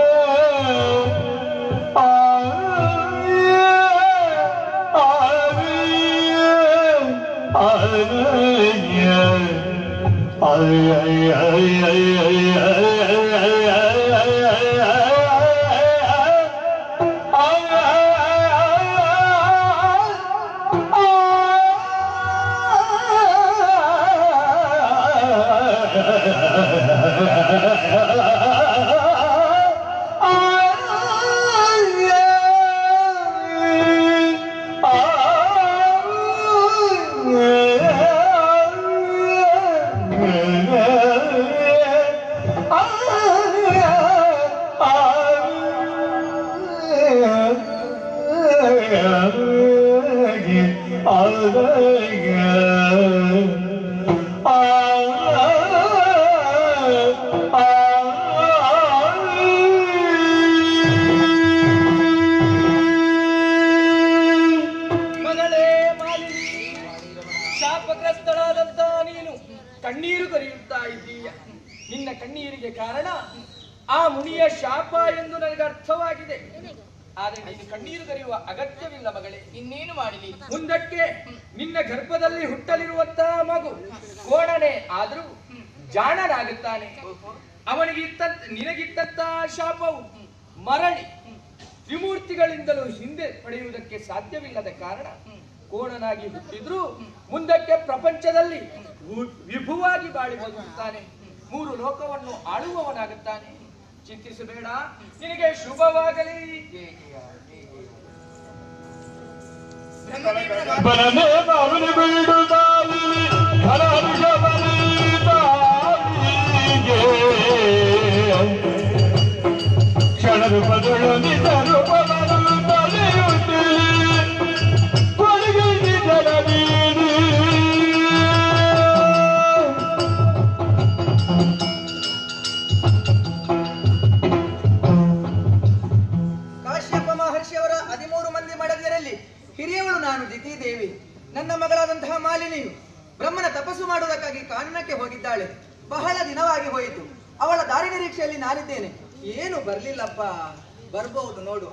ಮಗಳೇ ಮಾಲಿನಿ ಶಾಪಗ್ರಸ್ತಳಾದಂತ ನೀನು ಕಣ್ಣೀರು ಕರೆಯುತ್ತಾ ಇದ್ದೀಯ ನಿನ್ನ ಕಣ್ಣೀರಿಗೆ ಕಾರಣ ಆ ಮುನಿಯ ಶಾಪ ಎಂದು ನನಗೆ ಅರ್ಥವಾಗಿದೆ ಆದರೆ ನೀನು ಕಣ್ಣೀರು ಕರೆಯುವ ಅಗತ್ಯವಿಲ್ಲ ಮಗಳೇ ಇನ್ನೇನು ಮಾಡಲಿ ಮುಂದಕ್ಕೆ ನಿನ್ನ ಗರ್ಭದಲ್ಲಿ ಹುಟ್ಟಲಿರುವಂತಹ ಮಗು ಕೋಣನೆ ಆದ್ರೂ ಜಾಣನಾಗುತ್ತಾನೆ ಅವನಿಗಿತ್ತ ನಿನಗಿತ್ತಂತಹ ಶಾಪವು ಮರಳಿ ತ್ರಿಮೂರ್ತಿಗಳಿಂದಲೂ ಹಿಂದೆ ಪಡೆಯುವುದಕ್ಕೆ ಸಾಧ್ಯವಿಲ್ಲದ ಕಾರಣ ಕೋಣನಾಗಿ ಹುಟ್ಟಿದ್ರು ಮುಂದಕ್ಕೆ ಪ್ರಪಂಚದಲ್ಲಿ ವು- ವಿಭುವಾಗಿ ಬಾಳಿ ಬದುಕುತ್ತಾನೆ ಮೂರು ಲೋಕವನ್ನು ಆಳುವವನಾಗುತ್ತಾನೆ ಚಿಂತಿಸಬೇಡ ನಿನಗೆ ಶುಭವಾಗಲಿ ಬ್ರಹ್ಮದೇವನ ಮಾತು ಬರನೆ ಬಾವಿನ ಬೀಡುತ್ತಾಲಿ ಹರಹರ್ಷ ಬಲಿತಾಲಿಗೆ ಕ್ಷಣ ರೂಪದೊಳು ನಿಜ ರೂಪವನ್ನು ತಲೆಯುತ್ತಿಲಿ ಕೊಡುಗೆ ನಿಜರ ನೀಡಿ ಕಾಶ್ಯಪ ಮಹರ್ಷಿಯವರ ಹದಿಮೂರು ಮಂದಿ ಮಡದಿಯರಲ್ಲಿ ಹಿರಿಯವಳು ನಾನು ದಿತಿದೇವಿ ನನ್ನ ಮಗಳಾದಂತಹ ಮಾಲಿನಿಯು ಬ್ರಹ್ಮನ ತಪಸ್ಸು ಮಾಡುವುದಕ್ಕಾಗಿ ಕಾನನಕ್ಕೆ ಹೋಗಿದ್ದಾಳೆ ಬಹಳ ದಿನವಾಗಿ ಹೋಯಿತು ಅವಳ ದಾರಿ ನಿರೀಕ್ಷೆಯಲ್ಲಿ ನಾನಿದ್ದೇನೆ ಏನು ಬರ್ಲಿಲ್ಲಪ್ಪ ಬರ್ಬಹುದು ನೋಡು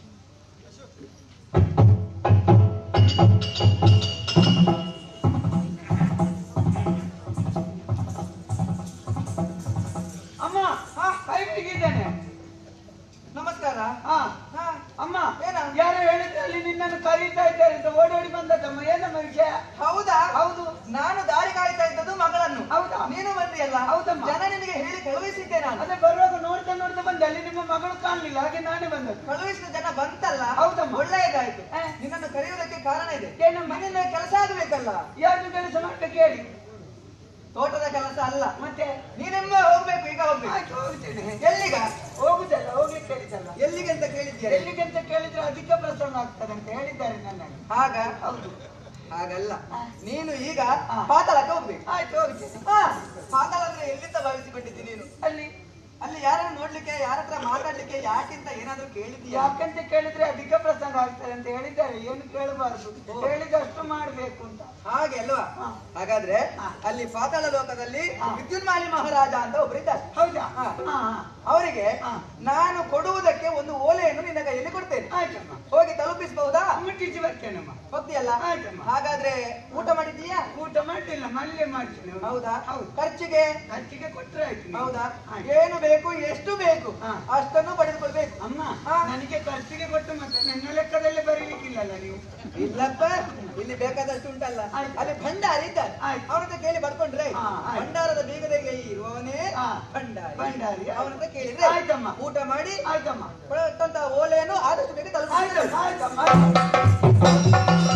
ಅಮ್ಮ ಹಾ ಕೈ ಬಿಟ್ಟಿದ್ದೇನೆ ನಮಸ್ಕಾರ ಹಾ ಹಾ, ಅಮ್ಮ ಏನ? ಯಾರು ಹೇಳಿದ್ರೆ ಅಲ್ಲಿ ನಿನ್ನನ್ನು ಕರೀತಾ ಇದ್ದಾರೆ ಅಂತ ಓಡಿ ಓಡಿ ಬಂದದ್ದಮ್ಮ ಏನಮ್ಮ ವಿಷಯ ಹೌದಾ ಹೌದು. ನಾನು ದಾರಿ ಕಾಯ್ತಾ ಇದ್ದದ್ದು ಮಗಳನ್ನು ಹೌದಾ? ನೀನು ಬಂದಿಯಲ್ಲ ಹೌದಮ್ಮ. ಜನ ನಿನಗೆ ಹೇಳಿ ಕಳುಹಿಸಿದ್ದೆ ನಾನು ಅದೇ ಬರುವಾಗ ನೋಡ್ತಾ ನೋಡ್ತಾ ಬಂದೆ ಅಲ್ಲಿ ನಿಮ್ಮ ಮಗಳು ಕಾಣಲಿಲ್ಲ ಹಾಗೆ ನಾನೇ ಬಂದದ್ದು ಕಳುಹಿಸಿದ ಜನ ಬಂತಲ್ಲ ಹೌದಮ್ಮ. ಒಳ್ಳೆಯದಾಯ್ತು ಹಾ. ನಿನ್ನನ್ನು ಕರೆಯುವುದಕ್ಕೆ ಕಾರಣ ಇದೆ ಏನಮ್ಮ? ನಿನ್ನ ಕೆಲಸ ಆಗಬೇಕಲ್ಲ ಯಾರು ಕೆಲಸ ಮಾಡ್ತಾ ಕೇಳಿ ತೋಟದ ಕೆಲಸ ಅಲ್ಲ ಮತ್ತೆ ನೀನೆಮ್ಮ ಹೋಗ್ಬೇಕು ಈಗ ಹೋಗ್ಬೇಕು ಆಯ್ತು ಹೋಗ್ತೇನೆ ಎಲ್ಲಿಗ ಹೋಗುದಲ್ಲ ಹೋಗ್ಲಿಕ್ಕೆ ಹೇಳಿದ್ದಲ್ಲ ಎಲ್ಲಿಗೆ ಅಂತ ಕೇಳಿದ್ದೀರಿ ಎಲ್ಲಿಗೆ ಅಂತ ಕೇಳಿದ್ರೆ ಅಧಿಕ ಪ್ರಸರಣ ಆಗ್ತದೆ ಅಂತ ಹೇಳಿದ್ದಾರೆ ನನಗೆ ಹಾಗ ಹೌದು ಹಾಗಲ್ಲ ಹಾ. ನೀನು ಈಗ ಹಾ. ಪಾತಾಳಕ್ಕೆ ಹೋಗ್ಬೇಕು ಆಯ್ತು ಹೋಗ್ತೇನೆ ಹಾ, ಪಾತಾಳ ಅಂದ್ರೆ ಎಲ್ಲಿಂದ ಭಾವಿಸಿಕೊಂಡಿದ್ದೀನಿ ನೀನು ಅಲ್ಲಿ ಅಲ್ಲಿ ಯಾರನ್ನು ನೋಡ್ಲಿಕ್ಕೆ ಯಾರ ಹತ್ರ ಮಾತಾಡ್ಲಿಕ್ಕೆ ಯಾಕಿಂತ ಏನಾದ್ರೂ ಕೇಳಿದ್ದೀಯಾ ಯಾಕಂತ ಕೇಳಿದ್ರೆ ಅಧಿಕ ಪ್ರಸಂಗ ಆಗ್ತದೆ ಅಂತ ಹೇಳಿದ್ದಾರೆ ಏನು ಕೇಳಬಾರ್ದು ಹೇಳಿದಷ್ಟು ಮಾಡ್ಬೇಕು ಅಂತ ಹಾಗೆ ಅಲ್ವಾ ಹಾ. ಹಾಗಾದ್ರೆ ಹಾ. ಅಲ್ಲಿ ಪಾತಾಳ ಲೋಕದಲ್ಲಿ ಹಾ. ವಿದ್ಯುನ್ಮಾಲಿ ಮಹಾರಾಜ ಅಂತ ಒಬ್ಬರಿದ್ದಾರೆ ಹೌದಾ ಹಾ. ಹಾ ಅವರಿಗೆ ಹಾ. ನಾನು ಕೊಡುವುದಕ್ಕೆ ಒಂದು ಓಲೆಯನ್ನು ನಿನ್ನ ಕೈಯಲ್ಲಿ ಕೊಡ್ತೇನೆ ಆಯ್ತಮ್ಮ ಹೋಗಿ ತಲುಪಿಸಬಹುದಾ ಮುಟ್ಟಿಸಿ ಬರ್ತೇನಮ್ಮ ಗೊತ್ತಿಯಲ್ಲ ಆಯ್ತಮ್ಮ. ಹಾಗಾದ್ರೆ ಊಟ ಮಾಡಿದ್ದೀಯಾ ಊಟ ಮಾಡ್ತಿಲ್ಲ ಮನೇಲೆ ಮಾಡ್ತೇನೆ ಹೌದಾ ಹೌದು ಖರ್ಚಿಗೆ ಖರ್ಚಿಗೆ ಕೊಟ್ರೆ ಆಯ್ತು ನೀವು. ಹೌದಾ ಆಯ್ತು. ಏನು ಬೇಕು ಎಷ್ಟು ಬೇಕು ಹಾ. ಅಷ್ಟನ್ನು ಪಡೆದುಕೊಳ್ಬೇಕು ಅಮ್ಮ ಹಾ. ನನಗೆ ಖರ್ಚಿಗೆ ಕೊಟ್ಟು ಮತ್ತೆ ನನ್ನ ಲೆಕ್ಕದಲ್ಲೇ ಬರೀಲಿಕ್ಕಿಲ್ಲಲ್ಲ ನೀವು ಇಲ್ಲಪ್ಪ ಇಲ್ಲಿ ಬೇಕಾದಷ್ಟು ಉಂಟಲ್ಲ ಆಯ್ತು. ಅಲ್ಲಿ ಭಂಡಾರಿ ಇದ್ದಾರೆ ಆಯ್ತು. ಅವನ ಹತ್ರ ಕೇಳಿ ಬರ್ಕೊಂಡ್ರೆ ಹಾ, ಆಯ್ತು. ಭಂಡಾರದ ಬೀಗದೆಗೆ ಇರುವವನೇ ಹಾ. ಭಂಡಾರಿ ಭಂಡಾರಿ, ಆಯ್ತು. ಅವನ ಹತ್ರ ಕೇಳಿದ್ರೆ ಆಯ್ತಮ್ಮ. ಊಟ ಮಾಡಿ ಆಯ್ತಮ್ಮ ಕೊಟ್ಟಂತ ಓಲೆಯನ್ನು ಆದಷ್ಟು ಬೇಗ ತಲುಪಿಸ್ತೇನೆ ಆಯ್ತಮ್ಮ ಆಯ್ತಮ್ಮ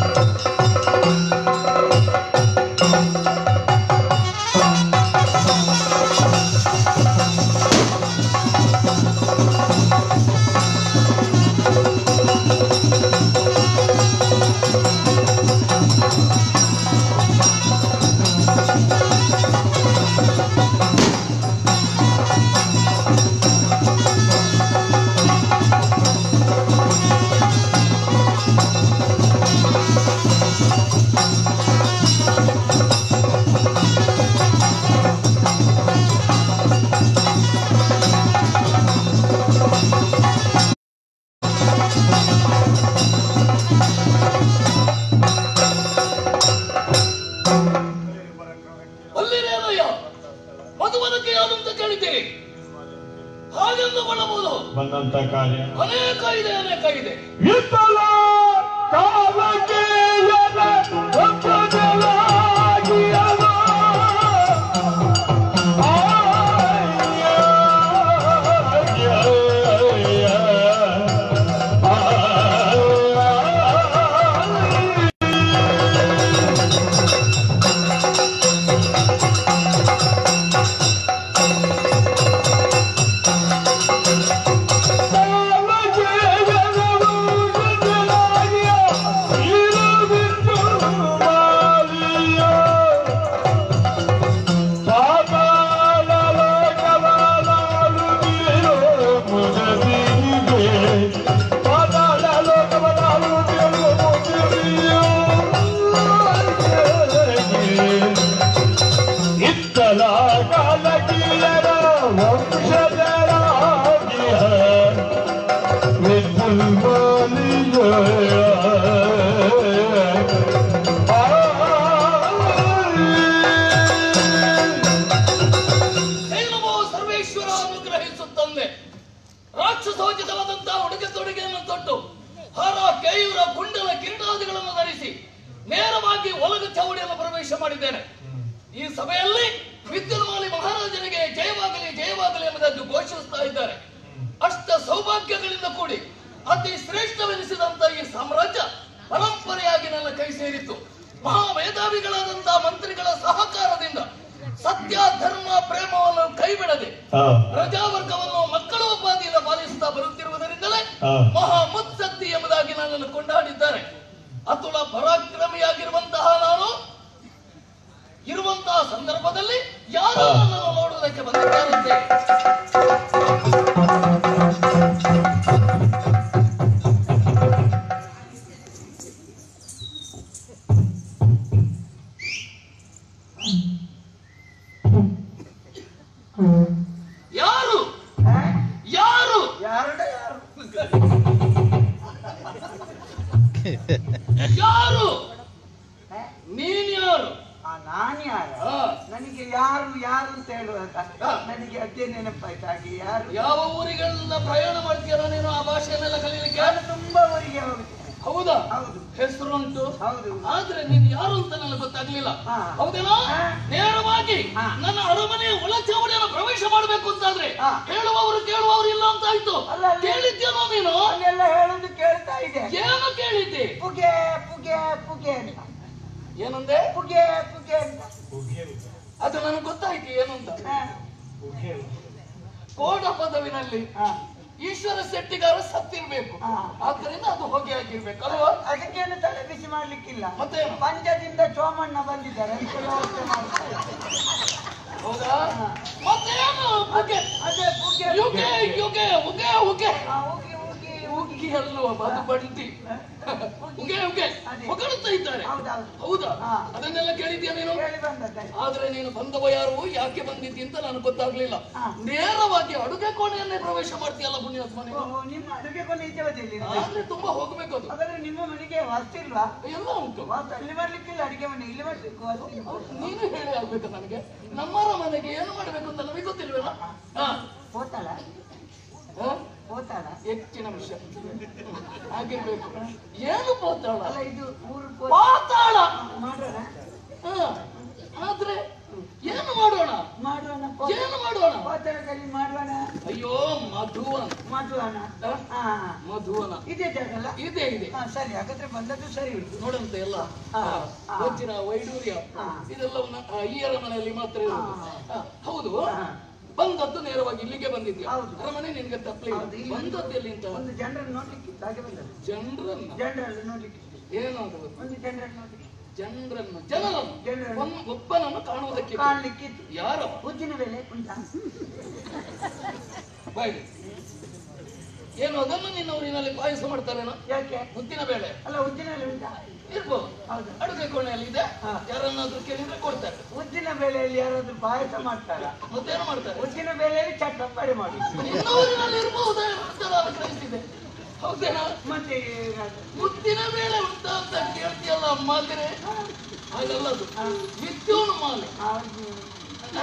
ಅಲ್ಲಿರೇನಯ್ಯ ಮಧುವನಕ್ಕೆ ಯಾವಂತ ಕೇಳಿದ್ದೀರಿ ಹಾಗೆಂದುಕೊಳ್ಳಬಹುದು ಬಂದಂತ ಕಾರ್ಯ ಅನೇಕ ಇದೆ ಅನೇಕ ಇದೆ ಇತ್ತಲ ಕಾಲಕ್ಕೆ ಎದ ವಂಶಜಲಾಗಿಯದ. ಆಯ್ಯ, ಆಯ್ಯ, ಆಯ್ಯ. ಇರು ಬಿಟ್ಟು ರಾಕ್ಷಸೋಚಿತವಾದಂತಹ ಉಡುಗೆ ತೊಡುಗೆಯನ್ನು ತೊಟ್ಟು ಹರ ಕೇಯೂರ ಕುಂಡಲ ಕಿರೀಟಾದಿಗಳನ್ನು ಧರಿಸಿ ನೇರವಾಗಿ ಒಲಗ ಚೌಡಿಯನ್ನು ಪ್ರವೇಶ ಮಾಡಿದ್ದೇನೆ ಈ ಸಭೆಯಲ್ಲಿ ವಿದ್ಯುನ್ಮಾಲಿ ಮಹಾರಾಜನಿಗೆ ಜಯವಾಗಲಿ ಜಯವಾಗಲಿ ಎಂಬುದನ್ನು ಘೋಷಿಸ್ತಾ ಇದ್ದಾರೆ ಅಷ್ಟ ಸೌಭಾಗ್ಯಗಳಿಂದ ಕೂಡಿ ಅತಿ ಶ್ರೇಷ್ಠವೆನಿಸಿದಂತ ಈ ಸಾಮ್ರಾಜ್ಯ ಪರಂಪರೆಯಾಗಿ ನನ್ನ ಕೈ ಸೇರಿತ್ತು ಮಹಾಮೇಧಾವಿಗಳಾದಂತಹ ಮಂತ್ರಿಗಳ ಸಹಕಾರದಿಂದ ಸತ್ಯ ಧರ್ಮ ಪ್ರೇಮವನ್ನು ಕೈಬಿಡದೆ ಹಾ ಪ್ರಜಾವರ್ಗವನ್ನು ಮಕ್ಕಳ ಉಪಾಧಿಯಿಂದ ಪಾಲಿಸುತ್ತಾ ಬರುತ್ತಿರುವುದರಿಂದಲೇ ಹಾ. ಮಹಾ ಮುತ್ಸದ್ದಿ ಎಂಬುದಾಗಿ ನನ್ನನ್ನು ಕೊಂಡಾಡಿದ್ದಾರೆ ಅತುಲ ಪರಾಕ್ರಮಿಯಾಗಿರುವಂತಹ ನಾನು ಇರುವಂತಹ ಸಂದರ್ಭದಲ್ಲಿ ಯಾರು ಹಾ. ನನ್ನನ್ನು ನೋಡುವುದಕ್ಕೆ ಬಂದಿದ್ದಾರಂತೆ ಯಾರು ಯಾರು ಯಾರುಡ ಯಾರು ಯಾರು ಹೇ? ನೀನ್ ಯಾರು ಆ, ನಾನ್ ಯಾರು ಹಾ. ನನಗೆ ಯಾರು ಯಾರು ಅಂತ ಹೇಳುವಾಗ ಹಾ. ನನಗೆ ಅದೇ ನೆನಪಾಯ್ತು ಹಾಗೆ ಯಾರು ಯಾವ ಊರಿಗೆಲ್ಲ ಪ್ರಯಾಣ ಮಾಡ್ತೀಯಲ್ಲ ನೀನು ಆ ಭಾಷೆಯನ್ನೆಲ್ಲ ಕಲೀಲಿಕ್ಕೆ ನಾನು ತುಂಬಾ ಊರಿಗೆ ಹೋಗುತ್ತೇನೆ ಹೌದಾ ಹೌದು ಹೆಸರುಂಟು ಹೌದು ಆದ್ರೆ ನೀನ್ ಯಾರು ಅಂತ ನನಗೆ ಗೊತ್ತಾಗ್ಲಿಲ್ಲ ಹಾ. ಹೌದೇನೋ ಹಾ. ನೇರವಾಗಿ ಹಾ. ನನ್ನ ಅರಮನೆಯ ಒಳಚಾವಣಿಯನ್ನು ಪ್ರವೇಶ ಮಾಡಬೇಕು ಅಂತಾದ್ರೆ ಹಾ. ಹೇಳುವವರು ಕೇಳುವವರು ಇಲ್ಲ ಅಂತ ಆಯ್ತು ಅಲ್ಲ, ಅಲ್ಲ. ಕೇಳಿದ್ಯೇನೋ ನೀನು ಅಲ್ಲೆಲ್ಲ ಹೇಳೋದು ಕೇಳ್ತಾ ಇದೆ ಏನು ಕೇಳಿದ್ದೆ ಪುಗೆ ಪುಗೆ ಪುಗೆ ಅಂತ ಏನಂದೆ ಪುಗೆ ಪುಗೆ ಅಂತ ಅದು ನನಗೆ ಗೊತ್ತಾಯ್ತು ಏನು ಅಂತ ಹಾ. ಕೋಡ ಪದವಿನಲ್ಲಿ ಹಾ. ಈಶ್ವರ ಶೆಟ್ಟಿಗಾರ ಸತ್ತಿರ್ಬೇಕು ಹಾ. ಆದ್ದರಿಂದ ಅದು ಹೊಗೆ ಆಗಿರ್ಬೇಕು ಅಲ್ವಾ ಅದಕ್ಕೇನು ತಲೆ ಬಿಸಿ ಮಾಡ್ಲಿಕ್ಕಿಲ್ಲ ಮತ್ತೇನು? ಪಂಚದಿಂದ ಚೋಮಣ್ಣ ಬಂದಿದ್ದಾರೆ ಅದಕ್ಕೆ ವ್ಯವಸ್ಥೆ ಮಾಡ್ತಾರೆ ಹೌದಾ ಮತ್ತೇನು ಹೊಗೆ ಅದೇ ಪುಗೆ ಯುಗೆ ಯುಗೆ ಉಗೆ ಉಗೆ ಹಾ, ಉಗಿ ಉಗಿ ಉಗಿ ಉಗಿ ಅಲ್ವಾ ಅದು ಬಂಟಿ ಉಗೆ ಉಗೆ ಅದೇ. ಹೊಗಳುತ್ತಾ ಇದ್ದಾರೆ ಹೌದೌದು ಹೌದಾ ಹಾ. ಅದನ್ನೆಲ್ಲ ಕೇಳಿದ್ಯಾ ನೀನು ಕೇಳಿ ಬಂದದ್ದೆ ಆದ್ರೆ ನೀನು ಬಂದವ ಯಾರು ಯಾಕೆ ಬಂದಿದ್ದಿ ಅಂತ ನನಗೆ ಗೊತ್ತಾಗ್ಲಿಲ್ಲ ಹಾ. ನೇರವಾಗಿ ಅಡುಗೆ ಕೋಣೆಯನ್ನೇ ಪ್ರವೇಶ ಮಾಡ್ತೀಯಲ್ಲ ಪುಣ್ಯಾತ್ಮ ನೀನು ಓಹೋ, ನಿಮ್ಮ ಅಡುಗೆ ಕೊನೆ ಈಚೆ ಬದಿಯಲ್ಲಿ ಆದ್ರೆ ತುಂಬಾ ಹೋಗ್ಬೇಕು ಅದು ಹಾಗಾದ್ರೆ ನಿಮ್ಮ ಮನೆಗೆ ವಾಸ್ತಿಲ್ವಾ ಎಲ್ಲ ಉಂಟು ವಾಸ್ತು ಅಲ್ಲಿ ಮಾಡ್ಲಿಕ್ಕಿಲ್ಲ ಅಡಿಗೆ ಮನೆ ಇಲ್ಲಿ ಮಾಡ್ಲಿಕ್ಕೆ ವಾಸ್ತು ಹೌದು, ನೀನು ಹೇಳಿ ಆಗ್ಬೇಕು ನನಗೆ ನಮ್ಮರ ಮನೆಗೆ ಏನು ಮಾಡ್ಬೇಕು ಅಂತ ನಮಗೆ ಗೊತ್ತಿಲ್ವೇನೋ ಹಾ ಹೋತಲ್ಲ ಹಾ? ಹೋತಾಳ ಹೆಚ್ಚಿನ ವಿಷಯ ಆಗಿರ್ಬೇಕು ಏನು ಪೋತಾಳ ಅಲ್ಲ ಇದು ಊರು ಪಾತಾಳ ಮಾಡೋಣ ಹಾ. ಆದ್ರೆ ಏನು ಮಾಡೋಣ ಮಾಡೋಣ ಏನು ಮಾಡೋಣ ಹೋತಾಳದಲ್ಲಿ ಮಾಡುವಣ ಅಯ್ಯೋ ಮಧುವನ ಮಾಡುವಣ ಹಾ? ಹಾ ಮಧುವನ ಇದೇ ಜಾಗಲ್ಲ ಇದೆ ಇದೆ ಹಾ ಸರಿ ಹಾಗಾದ್ರೆ ಬಂದದ್ದು ಸರಿ ಉಂಟು ನೋಡಂತ ಎಲ್ಲ ಹಾ. ಆ, ವಜ್ರ ವೈಡೂರ್ಯ ಹಾ. ಇದೆಲ್ಲವನ್ನ ಆ, ಅಯ್ಯರ ಮನೆಯಲ್ಲಿ ಮಾತ್ರ ಇರೋದು ಹಾ. ಆ, ಹೌದು ಹಾ. ಬಂದದ್ದು ನೇರವಾಗಿ ಇಲ್ಲಿಗೆ ಬಂದಿದ್ಯಾ ಹೌದು. ಅರಮನೆ ನಿನ್ಗೆ ತಪ್ಪಲಿಲ್ಲ ಹೌದು, ಇಲ್ಲಿ ಬಂದದ್ದು ಎಲ್ಲಿ ಅಂತ ಒಂದು ಜನರನ್ನು ನೋಡ್ಲಿಕ್ಕಿತ್ತು ಹಾಗೆ ಬಂದದ್ದು ಜನರನ್ನ ಜನರನ್ನು ನೋಡ್ಲಿಕ್ಕಿತ್ತು ಏನಾದ್ರು ಒಂದು ಜನರನ್ನು ನೋಡ್ಲಿಕ್ಕೆ ಜನರನ್ನು ಜನರನ್ನು ಜನರನ್ನು. ಒನ್- ಒಬ್ಬನನ್ನು ಕಾಣುವುದಕ್ಕೆ ಕಾಣ್ಲಿಕ್ಕಿತ್ತು ಯಾರ ಉದ್ದಿನ ಬೆಲೆ ಉಂಟಾ ಬಾಯ್ಲಿ ಏನು ಅದನ್ನು ನಿನ್ನ ಊರಿನಲ್ಲಿ ಪಾಯಸ ಮಾಡ್ತಾರೇನೋ ಯಾಕೆ ಮುದ್ದಿನ ಬೇಳೆ ಅಲ್ಲ ಉದ್ದಿನ ಬೆಲೆ ಉಂಟಾ ಇರ್ಬೋದು ಹೌದು ಅಡುಗೆ ಕೋಣೆಯಲ್ಲಿ ಇದೆ ಹಾ. ಯಾರನ್ನಾದ್ರೂ ಕೇಳಿದ್ರೆ ಕೊಡ್ತಾರೆ ಉದ್ದಿನ ಬೇಳೆಯಲ್ಲಿ ಯಾರಾದ್ರೂ ಪಾಯಸ ಮಾಡ್ತಾರ ಮತ್ತೇನು ಮಾಡ್ತಾರೆ ಉದ್ದಿನ ಬೇಳೆಯಲ್ಲಿ ಚಟ್ಟಪ್ಪಡಿ ಮಾಡಿ ನಿನ್ನ ಊರಿನಲ್ಲಿ ಇರ್ಬಹುದೇ ಅಂತ ನಾನು ಗ್ರಹಿಸಿದೆ ಹೌದೇನಾ ಮತ್ತೆ ಏನಾದ್ರು? ಮುದ್ದಿನ ಬೇಳೆ ಉಂಟಾ ಅಂತ ಕೇಳ್ತೀಯಲ್ಲ ಮಾದ್ರೆ ಹಾಗಲ್ಲ ಅದು ವಿದ್ಯುನ್ ಮಾಲೆ ಹೌದು. ಹ?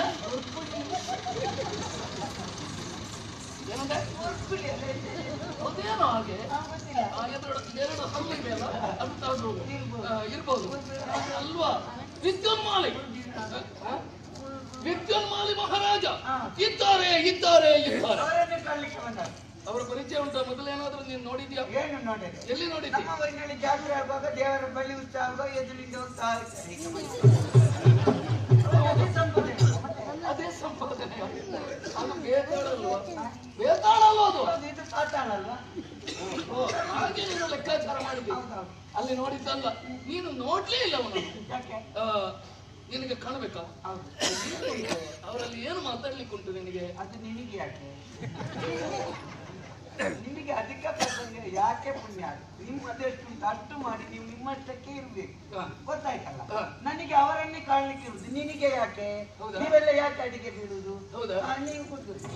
ಏನಂದೆ? ಅದೇನೋ ಹಾಗೆ ಹಾ, ಗೊತ್ತಿಲ್ಲ. ಆ ಎರಡು ಎರಡು ಹಲ್ಲಿದೆ ಅಲ್ಲ ಅದು ತಗೊಂಡು ಹೋಗು. ಆ, ಇರ್ಬೋದು ಅಲ್ವಾ ವಿದ್ಯುನ್ಮಾಲಿ ಹ? ವಿದ್ಯುನ್ಮಾಲಿ ಮಹಾರಾಜ ಹಾ. ಇದ್ದಾರೆ ಇದ್ದಾರೆ ಇದ್ದಾರೆ ಅವರನ್ನೇ ಕಾಣ್ಲಿಕ್ಕೆ ಬಂದ ಅವರ ಪರಿಚಯ ಉಂಟಾ ಮೊದಲೇನಾದ್ರೂ ನೀನು ನೋಡಿದ್ಯಾ ಏನು ನೋಡಿದೆ ಎಲ್ಲಿ ನೋಡಿದ್ದಿ ನಮ್ಮ ಊರಿನಲ್ಲಿ ಜಾತ್ರೆ ಆಗುವಾಗ ದೇವರ ಬಲಿ ಉತ್ಸವ ಆಗುವಾಗ ಎದುರಿಂದ ಹೋಗ್ತಾ ಇರ್ತಾರೆ. ಅದೇ ಸಂಪಾದನೆ. ಅದೇ ಸಂಪಾದನೆ ಅದು ಬೇತಾಳ ಅಲ್ವಾ ಬೇತಾಳ ಅಲ್ವಾ ಅದು ಹೌದು, ಇದು ಪಾತಾಳ ಅಲ್ವಾ ಓ, ಹಾಗೆ ನೀನು ಲೆಕ್ಕಾಚಾರ ಮಾಡಿದ್ದಿ ಹೌದೌದು ಅಲ್ಲಿ ನೋಡಿದ್ದಲ್ಲ ನೀನು ನೋಡ್ಲೇ ಇಲ್ಲ ಅವನನ್ನು ಯಾಕೆ ಆ, ನಿನಗೆ ಕಾಣಬೇಕಾ ಹೌದು ಅವರಲ್ಲಿ ಏನು ಮಾತಾಡ್ಲಿಕ್ಕೆ ಉಂಟು ನಿನಗೆ ಅದು ನಿನಗೆ ಯಾಕೆ ನಿಮಗೆ ಅಧಿಕ ಪ್ರಸಂಗ ಯಾಕೆ ಪುಣ್ಯ ಅದು? ನಿಮ್ಮದೆಷ್ಟು ಉಂಟು ಅಷ್ಟು ಮಾಡಿ ನೀವು ನಿಮ್ಮಷ್ಟಕ್ಕೆ ಇರ್ಬೇಕು ಹಾ. ಗೊತ್ತಾಯ್ತಲ್ಲ ಹಾ. ನನಗೆ ಅವರನ್ನೇ ಕಾಣ್ಲಿಕ್ಕೆ ಇರುದು ನಿನಗೆ ಯಾಕೆ ಹೌದಾ? ನೀವೆಲ್ಲ ಯಾಕೆ ಅಡಿಗೆ ಬೀಳುದು ಹೌದಾ? ಹಾ, ನೀವು ಕೂತ್ಕೊಳ್ಳಿ.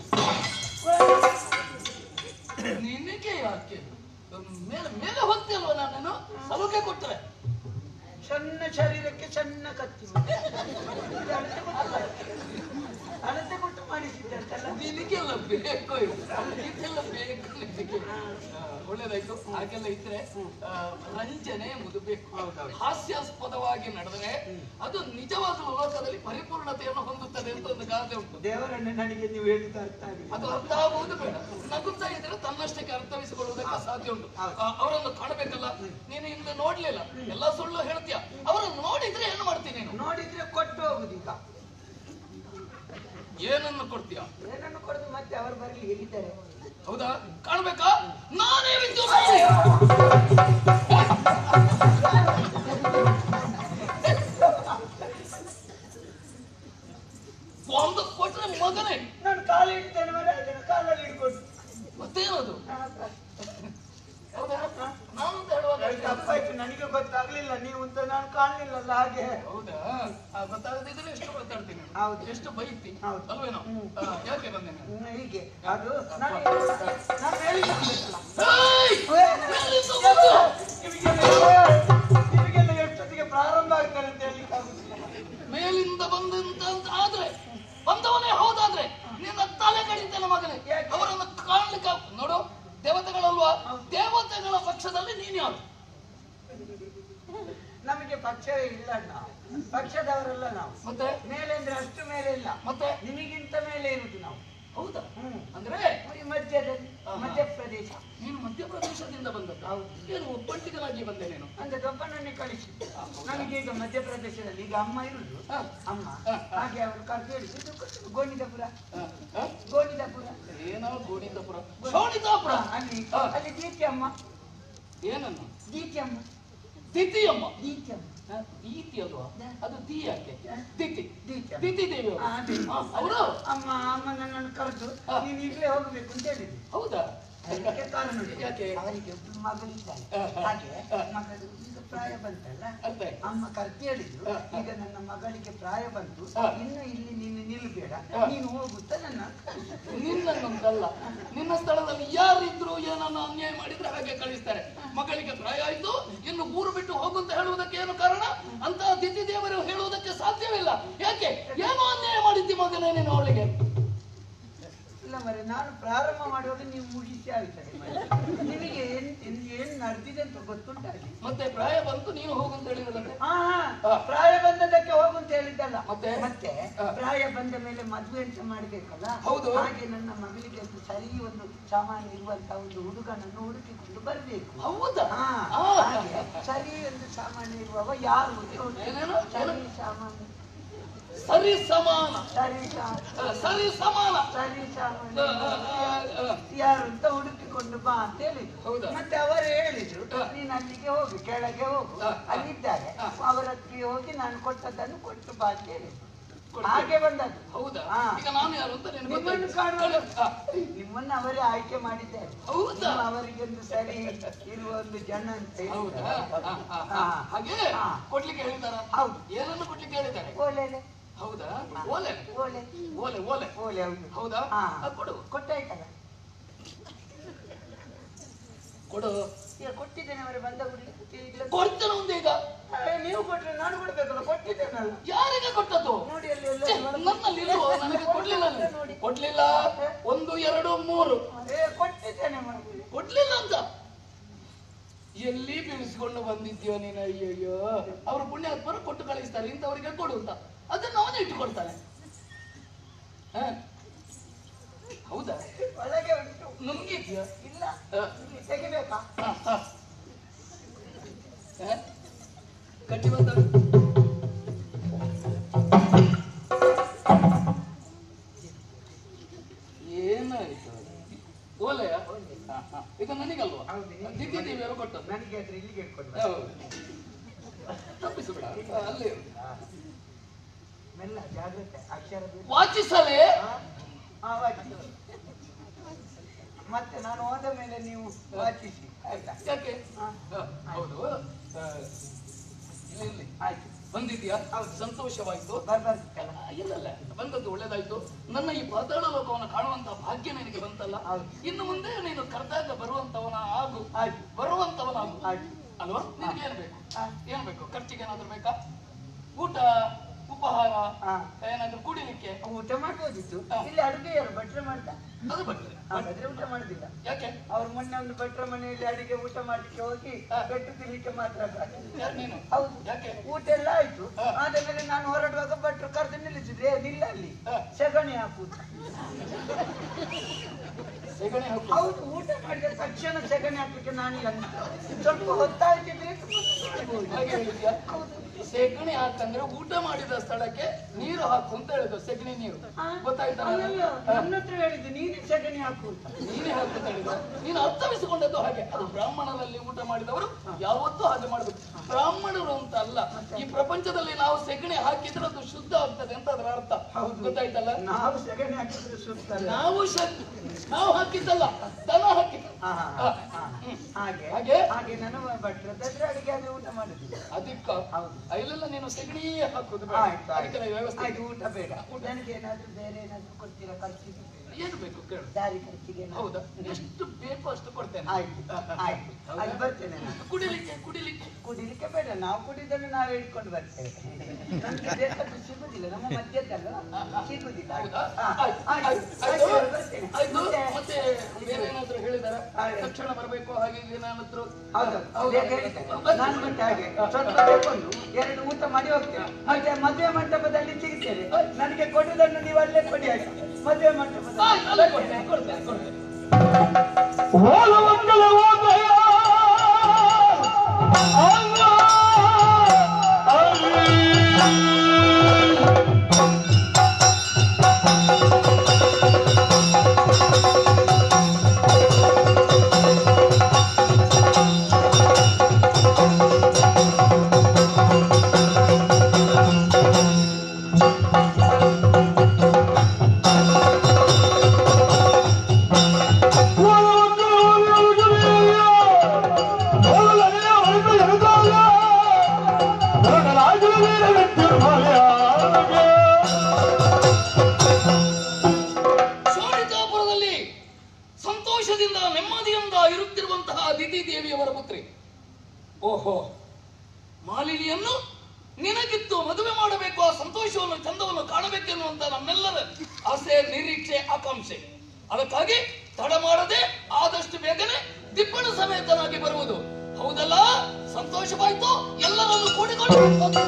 ನಿನಗೆ ಯಾಕೆ ಮೇಲೆ ಮೇಲೆ ಹೋಗ್ತಿಲ್ವ ನಾನೇನು ಸಲುಕೆ ಕೊಟ್ರೆ ಸಣ್ಣ ಶರೀರಕ್ಕೆ ಸಣ್ಣ ಕತ್ತಿ ಹಣತೆ ಕೊಟ್ಟು ಮಾಡಿಸಿದ್ದಂತಲ್ಲ ನಿನಗೆಲ್ಲ ಬೇಕು ಇದೆಲ್ಲ ಬೇಕು ನಿನಗೆ ಆ, ಒಳ್ಳೇದಾಯ್ತು ಹಾಗೆಲ್ಲ ಇದ್ರೆ ಆ, ರಂಜನೆ ಎಂಬುದು ಬೇಕು ಹಾಸ್ಯಾಸ್ಪದವಾಗಿ ನಡೆದರೆ ಅದು ನಿಜವಾದ ಲೋಕದಲ್ಲಿ ಪರಿಪೂರ್ಣತೆಯನ್ನು ಹೊಂದುತ್ತದೆ ಅಂತ ಒಂದು ಗಾದೆ ಉಂಟು ದೇವರನ್ನ ನನಗೆ ನೀವು ಹೇಳಿದ ಅರ್ಥ ಆಗಿಲ್ಲ ಅದು ಅರ್ಥ ಆಗುವುದು ಬೇಡ ನಗುತ್ತಾ ಇದ್ರೆ ತನ್ನಷ್ಟಕ್ಕೆ ಅರ್ಥವಿಸಿಕೊಳ್ಳುವುದಕ್ಕೆ ಸಾಧ್ಯ ಉಂಟು ಆ, ಅವರನ್ನು ಕಾಣಬೇಕಲ್ಲ ನೀನು ಇಂದು ನೋಡ್ಲಿಲ್ಲ ಎಲ್ಲ ಸುಳ್ಳು ಹೇಳ್ತೀಯ ಅವರನ್ನು ನೋಡಿದ್ರೆ ಏನು ಮಾಡ್ತೀನಿ ನೀನು ನೋಡಿದ್ರೆ ಕೊಟ್ಟು ಹೋಗುದು ಈಗ ಏನನ್ನು ಕೊಡ್ತೀಯ ಏನನ್ನು ಕೊಡದು ಮತ್ತೆ ಅವರು ಬರಲಿ ಹೇಗಿದ್ದಾರೆ ಹೌದಾ ಕಾಣ್ಬೇಕಾ ನಾನೇ ವಿದ್ಯುತ್ ಒಂದು ಕೊಟ್ರೆ ಮಗನೇ ನಾನು ಕಾಲು ಹಿಡಿತೇನೆ ಮರೆ ಅದನ್ನು ಕಾಲಲ್ಲಿ ಹಿಡ್ಕೊಂಡು ಮತ್ತೇನದು ಹೌದಾ ನಾನು ಅಂತ ಹೇಳುವಾಗ ಅದು ತಪ್ಪಾಯ್ತು ನನಗೆ ಗೊತ್ತಾಗ್ಲಿಲ್ಲ ನೀವು ಅಂತ ನಾನು ಕಾಣಲಿಲ್ಲಲ್ಲ ಹಾಗೆ ಹೌದಾ ಆ, ಗೊತ್ತಾಗದಿದ್ರೆ ಎಷ್ಟು ಮಾತಾಡ್ತೀನಿ ಹೌದು. ಎಷ್ಟು ಬೈತಿ ಹೌದು. ಅಲ್ವೇನೋ ಆ, ಯಾಕೆ ಬಂದೆ ನಾನು ಹ್ಮ್, ಹೀಗೆ ಅದು ನಾನು ನಾನು ಹೇಳಿದ್ದಲ್ಲ ಏಯ್! ಏ, ಎಲ್ಲಿಂದ ಬಂದೆ? ನಿಮಗೆಲ್ಲ ನಿಮಗೆಲ್ಲ ಎಷ್ಟೊತ್ತಿಗೆ ಪ್ರಾರಂಭ ಆಗ್ತಾರೆ ಅಂತ ಹೇಳಲಿಕ್ಕೆ ಆಗುದಿಲ್ಲ ಮೇಲಿಂದ ಬಂದಂತ ಅಂತ ಆದ್ರೆ ಬಂದವನೇ ಹೌದಾದ್ರೆ ನಿನ್ನ ತಲೆ ಕಡಿತೇನೆ ಮಗನೇ ಯಾಕೆ? ಅವರನ್ನು ಕಾಣ್ಲಿಕ್ಕೆ ಆಗ್- ನೋಡು ದೇವತೆಗಳಲ್ವಾ ದೇವತೆಗಳ ಪಕ್ಷದಲ್ಲಿ ನೀನ್ ಯಾರು ನಮಗೆ ಪಕ್ಷವೇ ಇಲ್ಲ ಅಣ್ಣ ಪಕ್ಷದವರಲ್ಲ ನಾವು ಮತ್ತೆ ಮೇಲೆ ಅಂದ್ರೆ ಅಷ್ಟು ಮೇಲೆ ಇಲ್ಲ ಮತ್ತೆ ನಿಮಗಿಂತ ಮೇಲೆ ಇರುದು ನಾವು ಹೌದಾ ಹ್ಮ್. ಅಂದ್ರೆ ಈ ಮಧ್ಯದಲ್ಲಿ ಆಹಾ. ಮಧ್ಯಪ್ರದೇಶ ನೀನು ಮಧ್ಯಪ್ರದೇಶದಿಂದ ಬಂದದ್ದು ಹೌದು. ಏನು ಒಬ್ಬಂಟಿಗನಾಗಿ ಬಂದೆ ನೀನು ಅಂದ್ರೆ ದೊಬ್ಬನನ್ನೇ ಕಳಿಸಿ ನನಗೆ ಈಗ ಮಧ್ಯಪ್ರದೇಶದಲ್ಲಿ ಈಗ ಅಮ್ಮ ಇರುದು ಹ. ಅಮ್ಮ ಹ. ಹಾಗೆ ಅವರು ಕರೆದು ಹೇಳಿದ್ದು ಗೋಣಿದಪುರ ಹ? ಹ? ಗೋಣಿದಪುರ ಏನೋ ಗೋಣಿತಾಪುರ ಶೋಣಿತಾಪುರ ಅಲ್ಲಿ ಹ. ಅಲ್ಲಿ ದೀತಿ ಅಮ್ಮ ಏನನ್ನು ದೀತಿ ಅಮ್ಮ ದಿತಿಯಮ್ಮ ದೀತಿ ಅಮ್ಮ ಹ? ದೀತಿ ಅಲ್ವಾ ಅದು ದಿ ಯಾಕೆ ದಿತಿ ದೀತಿ ಅಮ್ಮ. ದಿತಿ ದೇವಿ ಆ, ಅದೇ. ಅವರು ಅಮ್ಮ ಅಮ್ಮ ನನ್ನನ್ನು ಕರೆದು ಹ. ನೀನು ಈಗಲೇ ಹೋಗ್ಬೇಕು ಅಂತ ಹೇಳಿದ್ರು ಹೌದಾ ಅದಕ್ಕೆ ಕಾರಣ ಉಂಟು. ಯಾಕೆ? ಅವರಿಗೆ ಒಬ್ಬಳು ಮಗಳಿದ್ದಾಳೆ ಹ, ಹ. ಹಾಗೆ ಹ. ಮಗಳು ಈಗ ಪ್ರಾಯ ಬಂತಲ್ಲ ಅದೇ ಅಮ್ಮ ಕರ್ತಿ ಹೇಳಿದ್ರು ಹ, ಹ. ಈಗ ನನ್ನ ಮಗಳಿಗೆ ಪ್ರಾಯ ಬಂತು ಹ. ಇನ್ನು ಇಲ್ಲಿ ನೀನು ನಿಲ್ಬೇಡ ಹ. ನೀನು ಹೋಗುತ್ತಾ ನನ್ನ ನಿನ್ನನ್ನೊಂದಲ್ಲ ನಿನ್ನ ಸ್ಥಳದಲ್ಲಿ ಯಾರಿದ್ರು ಏನನ್ನ ಅನ್ಯಾಯ ಮಾಡಿದ್ರೆ ಹಾಗೆ ಕಳಿಸ್ತಾರೆ ಮಗಳಿಗೆ ಪ್ರಾಯ ಆಯ್ತು ಇನ್ನು ಊರು ಬಿಟ್ಟು ಹೋಗು ಅಂತ ಹೇಳುವುದಕ್ಕೆ ಏನು ಕಾರಣ ಅಂತ ದಿತಿ ದೇವರು ಹೇಳುವುದಕ್ಕೆ ಸಾಧ್ಯವಿಲ್ಲ ಯಾಕೆ ಏನೋ ಅನ್ಯಾಯ ಮಾಡಿದ್ದಿ ಮಗನೇ ನೀನು ಅವಳಿಗೆ ಇಲ್ಲ ಮರೆ ನಾನು ಪ್ರಾರಂಭ ಮಾಡುವಾಗ ನೀವು ಮುಗಿಸಿ ಆಗುತ್ತದೆ ಮರೆ. ನಿಮಗೆ ಏನ್ ಏನ್- ಏನ್ ನಡೆದಿದೆ ಅಂತ ಗೊತ್ತುಂಟಾಗಿ ಮತ್ತೆ ಪ್ರಾಯ ಬಂತು ನೀನು ಹೋಗು ಅಂತ ಹೇಳಿದ್ರೆ ಹಾ ಹ. ಪ್ರಾಯ ಬಂದದಕ್ಕೆ ಹೋಗು ಅಂತ ಹೇಳಿದ್ದಲ್ಲ ಮತ್ತೆ? ಮತ್ತೆ ಹ. ಪ್ರಾಯ ಬಂದ ಮೇಲೆ ಮದುವೆ ಅಂತ ಮಾಡ್ಬೇಕಲ್ಲ ಹೌದು. ಹಾಗೆ ನನ್ನ ಮಗಳಿಗೆ ಒಂದು ಸರಿ ಒಂದು ಸಾಮಾನು ಇರುವಂತ ಒಂದು ಹುಡುಗನನ್ನು ಹುಡುಕಿಕೊಂಡು ಬರ್ಬೇಕು ಹೌದಾ ಹಾ, ಆ. ಹಾಗೆ ಸರಿ ಒಂದು ಸಾಮಾನು ಇರುವವ ಯಾರು ಅಂತ ಹುಡುಕಿ- ಏನೇನು? ಸರಿ ಸಾಮಾನು ಸರಿ ಸಮಾನ ಸರಿ ಸಾ- ಆ, ಸರಿ ಸಮಾನ ಸರಿ ಸಾಮಾನು ಆ, ಆ, ಆ, ಆ. ಯಾರು ಅಂತ ಹುಡುಕಿಕೊಂಡು ಬಾ ಅಂತ ಹೇಳಿದ್ರು ಹೌದಾ? ಮತ್ತೆ ಅವರು ಹೇಳಿದ್ರು ಹ. ನೀನು ಅಲ್ಲಿಗೆ ಹೋಗು ಕೆಳಗೆ ಹೋಗು ಹ, ಹ. ಅಲ್ಲಿದ್ದಾರೆ ಹ. ಅವರ ಹತ್ರ ಹೋಗಿ ನಾನು ಕೊಟ್ಟದ್ದನ್ನು ಕೊಟ್ಟು ಬಾ ಅಂತ ಹೇಳಿದ್ರು ಕೊಡ್ತೀನಿ. ಹಾಗೆ ಬಂದದ್ದು ಹೌದಾ ಹಾ. ಈಗ ನಾನು ಯಾರು ಅಂತ ನಿನಗೆ ನಿಮ್ಮನ್ನು ಗೊತ್ತಾಯ್ತು. ಕಾಣುವಾಗ ಆ, ನಿಮ್ಮನ್ನು ಅವರೇ ಆಯ್ಕೆ ಮಾಡಿದ್ದಾರೆ ಹೌದಾ ನೀವು ಅವರಿಗೆ ಒಂದು ಸರಿ ಇರುವ ಒಂದು ಜನ ಅಂತ ಹೌದಾ ಹೇಳಿದ್ದಾರೆ. ಆ, ಆ, ಆ. ಹಾ. ಹಾಗೆ ಹಾ. ಕೊಡ್ಲಿಕ್ಕೆ ಹೇಳಿದಾರ ಹೌದು ಏನನ್ನು ಕೊಡ್ಲಿಕ್ಕೆ ಹೇಳಿದ್ದಾರೆ ಓಲೆಲೆ ಹೌದಾ ಓಲೆ ಓಲೆ ಓಲೆ ಓಲೆ ಓಲೆ ಹೌದು ಹೌದಾ ಹಾ. ಆ, ಕೊಡು ಕೊಟ್ಟಾಯ್ತಲ್ಲ ಕೊಡು ಈಗ ಕೊಟ್ಟಿದ್ದೇನೆ ಅವರೇ ಬಂದ ಕೂಡಲೇ ಈಗಲೇ ಕೊಡ್ತೇನೆ ಒಂದು ಈಗ ಏ, ನೀವು ಕೊಟ್ರೆ ನಾನು ಕೊಡ್ಬೇಕಲ್ಲ ಕೊಟ್ಟಿದ್ದೇನಲ್ಲ ಯಾರಿಗೆ ಕೊಟ್ಟದ್ದು ನೋಡಿ ಅಲ್ಲಿ ಎಲ್ಲ ಛೆ, ನನ್ನಲ್ಲಿ ಇಲ್ವೋ ನನಗೆ ಕೊಡ್ಲಿಲ್ಲ ನೀನು. ಕೊಡ್ಲಿಲ್ಲ ಒಂದು ಎರಡು ಮೂರು ಏ ಕೊಟ್ಟಿದ್ದೇನೆ ಮಗು. ಕೊಡ್ಲಿಲ್ಲ ಅಂತ ಎಲ್ಲಿ ಬೀಳಿಸ್ಕೊಂಡು ಬಂದಿದ್ಯೋ ನೀನು ಅಯ್ಯಯ್ಯೋ ಅವರು ಪುಣ್ಯಾತ್ಮರು ಕೊಟ್ಟು ಕಳಿಸ್ತಾರೆ ಇಂಥವರಿಗೆ ಕೊಡು ಅಂತ ಅದನ್ನ ಅವನೇ ಇಟ್ಟುಕೊಡ್ತಾನೆ ಹ? ಹೌದಾ ಒಳಗೆ ಉಂಟು ನುಂಗಿದ್ಯಾ ಇಲ್ಲ ಹ. ಇಲ್ಲಿ ತೆಗಿಬೇಕಾ ಹ, ಹ. ಹ? ಕಟ್ಟಿ ಬಂದ ಏನಾಯ್ತು ಓಲೆಯ ಹ, ಹ. ಇದು ನನಗಲ್ವಾ ಹೌದು, ನಿನಗೆ. ದಿತಿ ದೇವಿಯವರು ಕೊಟ್ಟದ್ದು ನನಗೆ ಹತ್ರ ಇಲ್ಲಿಗೆ ಇಟ್ಕೊಂಡು ಹೌದು. ತಪ್ಪಿಸು ಬಿಡ ಅಲ್ಲೇ ಇರು. ಮೆಲ್ಲ ಜಾಗ್ರತೆ ಅಕ್ಷರ ಬಿಡು. ವಾಚಿಸಲೇ ಹಾ? ಹಾ, ವಾಚಿಸು. ಮತ್ತೆ ನಾನು ಹೋದ ಮೇಲೆ ನೀವು ವಾಚಿಸಿ ಆಯ್ತಾ ಯಾಕೆ ಹಾ. ಹ, ಹೌದು ಆ, ಇಲ್ಲಿ ಇಲ್ಲಿ ಆಯ್ತು ಬಂದಿದ್ಯಾ ಸಂತೋಷವಾಯ್ತು ಬರ್ಬಾರ್ದಿತ್ತಲ್ಲ ಆ, ಇಲ್ಲಲ್ಲ ಬಂದದ್ದು ಒಳ್ಳೇದಾಯ್ತು ನನ್ನ ಈ ಪಾತಾಳ ಲೋಕವನ್ನು ಕಾಣುವಂತ ಭಾಗ್ಯ ನಿನಗೆ ಬಂತಲ್ಲ ಹೌದು. ಇನ್ನು ಮುಂದೆ ನೀನು ಕರೆದಾಗ ಬರುವಂತವನ ಆಗು ಆಯ್ತು ಬರುವಂತವನಾಗು ಆಯ್ತು ಅಲ್ವಾ ನಿನಗೆ ಏನ್ ಬೇಕು ಹಾ. ಏನ್ ಬೇಕು ಖರ್ಚಿಗೆ ಏನಾದ್ರು ಬೇಕಾ ಊಟ ಉಪಹಾರ ಹಾ. ಏನಾದ್ರು ಕುಡಿಲಿಕ್ಕೆ ಊಟ ಮಾಡ್ಬೋದಿತ್ತು ಹಾ. ಇಲ್ಲಿ ಅಡುಗೆಯವರು ಭಟ್ರ ಮಾಡ್ತಾ ಅದು ಬರ್ತದೆ ಹಾಗಾದ್ರೆ ಊಟ ಮಾಡುದಿಲ್ಲ ಯಾಕೆ ಅವ್ರು ಮೊನ್ನೆ ಒಂದು ಭಟ್ರ ಮನೆಯಲ್ಲಿ ಅಡಿಗೆ ಊಟ ಮಾಡ್ಲಿಕ್ಕೆ ಹೋಗಿ ಹಾ. ಬೆಟ್ಟು ತಿನ್ಲಿಕ್ಕೆ ಮಾತ್ರ ಸಾಕು. ಯಾರು ನೀನು ಹೌದು ಯಾಕೆ ಊಟ ಎಲ್ಲ ಆಯ್ತು ಹಾ. ಆದ್ಮೇಲೆ ನಾನು ಹೊರಡುವಾಗ ಭಟ್ರು ಕರೆದು ನಿಲ್ಲಿಸಿದ್ರೆ ನಿಲ್ಲ ಅಲ್ಲಿ ಹಾ. ಸಗಣಿ ಹಾಕುದು ಸೆಗಣಿ ಹಾಕು ಹೌದು ಊಟ ಮಾಡಿದ ತಕ್ಷಣ ಸಗಣಿ ಹಾಕ್ಲಿಕ್ಕೆ ನಾನಿಲ್ಲ ಸ್ವಲ್ಪ ಹೊತ್ತಾಯ್ತಿದ್ರೆ ಹಾಗೆ ಹೇಳಿದ್ಯಾ ಸೆಗಣಿ ಹಾಕಂದ್ರೆ ಊಟ ಮಾಡಿದ ಸ್ಥಳಕ್ಕೆ ನೀರು ಹಾಕು ಅಂತ ಹೇಳಿದ್ರು ಸೆಗಣಿ ನೀರು ಗೊತ್ತಾಯ್ತಾ ಅಯ್ಯೋ, ನನ್ನ ಹತ್ರ ಹೇಳಿದ್ದು ನೀನೇ ಸಗಣಿ ಹಾಕು ಅಂತ. ನೀನೇ ಹಾಕು ಹೇಳಿದ ನೀನು ಅರ್ಥವಿಸಿಕೊಂಡದ್ದು ಹಾಗೆ ಅದು ಬ್ರಾಹ್ಮಣರಲ್ಲಿ ಊಟ ಮಾಡಿದವರು ಯಾವತ್ತೂ ಹಾಗೆ ಮಾಡಬೇಕು ಬ್ರಾಹ್ಮಣರು ಅಂತ ಅಲ್ಲ ಈ ಪ್ರಪಂಚದಲ್ಲಿ ನಾವು ಸೆಗಣಿ ಹಾಕಿದ್ರೆ ಅದು ಶುದ್ಧ ಆಗ್ತದೆ ಅಂತ ಅದರ ಅರ್ಥ ಗೊತ್ತಾಯ್ತಲ್ಲ ನಾವು ಸಗಣಿ ಹಾಕಿದ್ರೆ ಸುತ್ತ ನಾವು ಶ- ನಾವು ಹಾಕಿದ್ದಲ್ಲ ದನ ಹಾಕಿದ್ದು ಹಾ, ಹಾ, ಹಾ. ಹಾ. ಹ್ಮ್. ಹಾಗೆ ಹಾಗೆ? ಹಾಗೆ ನಾನು ಭಟ್ರದಾದ್ರೆ ಅಡಿಗೆ ಅದು ಊಟ ಮಾಡುದಿಲ್ಲ ಅದಕ್ಕ ಹೌದು. ಇಲ್ಲೆಲ್ಲ ನೀನು ಸೆಗಣಿಯೇ ಹಾಕುದು ಬೇಡ. ಆಯ್ತು ಅದಕ್ಕೆಲ್ಲ ವ್ಯವಸ್ಥೆ ಆಯ್ತು ಊಟ ಬೇಡ ನನಗೆ ಏನಾದ್ರು ಬೇರೆ ಏನಾದ್ರು ಕೊಡ್ತೀರಾ ಖರ್ಚಿಗೆ ಏನು ಬೇಕು ಕೇಳು ದಾರಿ ಖರ್ಚಿಗೆ ಏನಾದ್ರು? ಹೌದಾ ಎಷ್ಟು ಬೇಕು ಅಷ್ಟು ಕೊಡ್ತೇನೆ ಆಯ್ತು ಆಯ್ತು ಅಲ್ಲಿ ಬರ್ತೇನೆ ನಾನು ಕುಡಿಲಿಕ್ಕೆ ಕುಡಿಲಿಕ್ಕೆ ಕುಡಿಲಿಕ್ಕೆ ಬೇಡ ನಾವು ಕುಡಿದನ್ನು ನಾವೇ ಇಟ್ಕೊಂಡು ಬರ್ತೇವೆ ನಮ್ಗೆ ಬೇಕಾದ್ದು ಸಿಗುದಿಲ್ಲ ನಮ್ಮ ಮಧ್ಯದಲ್ಲ ಸಿಗುದಿಲ್ಲ ಹೌದಾ ಹಾ, ಆಯ್ತು, ಆಯ್ತು, ಆಯ್ತು, ಆಯ್ತು, ಆಯ್ತು. ಬರ್ತೇನೆ. ಆಯ್ತು ಮತ್ತೆ? ಮತ್ತೆ ಬೇರೆ ಏನಾದ್ರು ಹೇಳಿದಾರ ಹಾಗೆ. ತಕ್ಷಣ ಬರಬೇಕು ಹಾಗೆ ಏನಾದ್ರು ಹೌದು ಹೌದು. ಬೇಗ ಹೇಳ್ತೇನೆ. ನಾನು ಮತ್ತೆ ಹಾಗೆ ಸ್ವಲ್ಪ ತಗೊಂಡು ಎರಡು ಊಟ ಮಾಡಿ ಹೋಗ್ತೇನೆ ಮತ್ತೆ ಮದುವೆ ಮಂಟಪದಲ್ಲಿ ಸಿಗ್ತೇನೆ ನನಗೆ ಕೊಡುವುದನ್ನು ನೀವು ಅಲ್ಲೇ ಕೊಡಿ ಆಯ್ತು ಮದುವೆ ಮಂಟಪದಲ್ಲಿ ಆಯ್ತು, ಅಲ್ಲೇ ಕೊಡ್ತೇನೆ ಕೊಡ್ತೇನೆ ಕೊಡ್ತೇನೆ ಓಲವಂಗಲ ಓದಯ ಅಲ್ಲ ಶೋಣಿತಾಪುರದಲ್ಲಿ ಸಂತೋಷದಿಂದ ನೆಮ್ಮದಿಯಿಂದ ಇರುತ್ತಿರುವಂತಹ ಅದಿತಿ ದೇವಿಯವರ ಪುತ್ರಿ ಓಹೋ ಮಾಲಿನಿಯನ್ನು ನಿನಗಿತ್ತು ಮದುವೆ ಮಾಡಬೇಕು ಆ ಸಂತೋಷವನ್ನು ಚಂದವನ್ನು ಕಾಣಬೇಕೆನ್ನುವಂತ ನಮ್ಮೆಲ್ಲರ ಆಸೆ ನಿರೀಕ್ಷೆ ಆಕಾಂಕ್ಷೆ ಅದಕ್ಕಾಗಿ ತಡ ಮಾಡದೆ ಆದಷ್ಟು ಬೇಗನೆ ದಿಬ್ಬಣ ಸಮೇತನಾಗಿ ಬರುವುದು ಹೌದಲ್ಲ ಸಂತೋಷವಾಯ್ತು ಎಲ್ಲರನ್ನು ಕೂಡಿಕೊಂಡು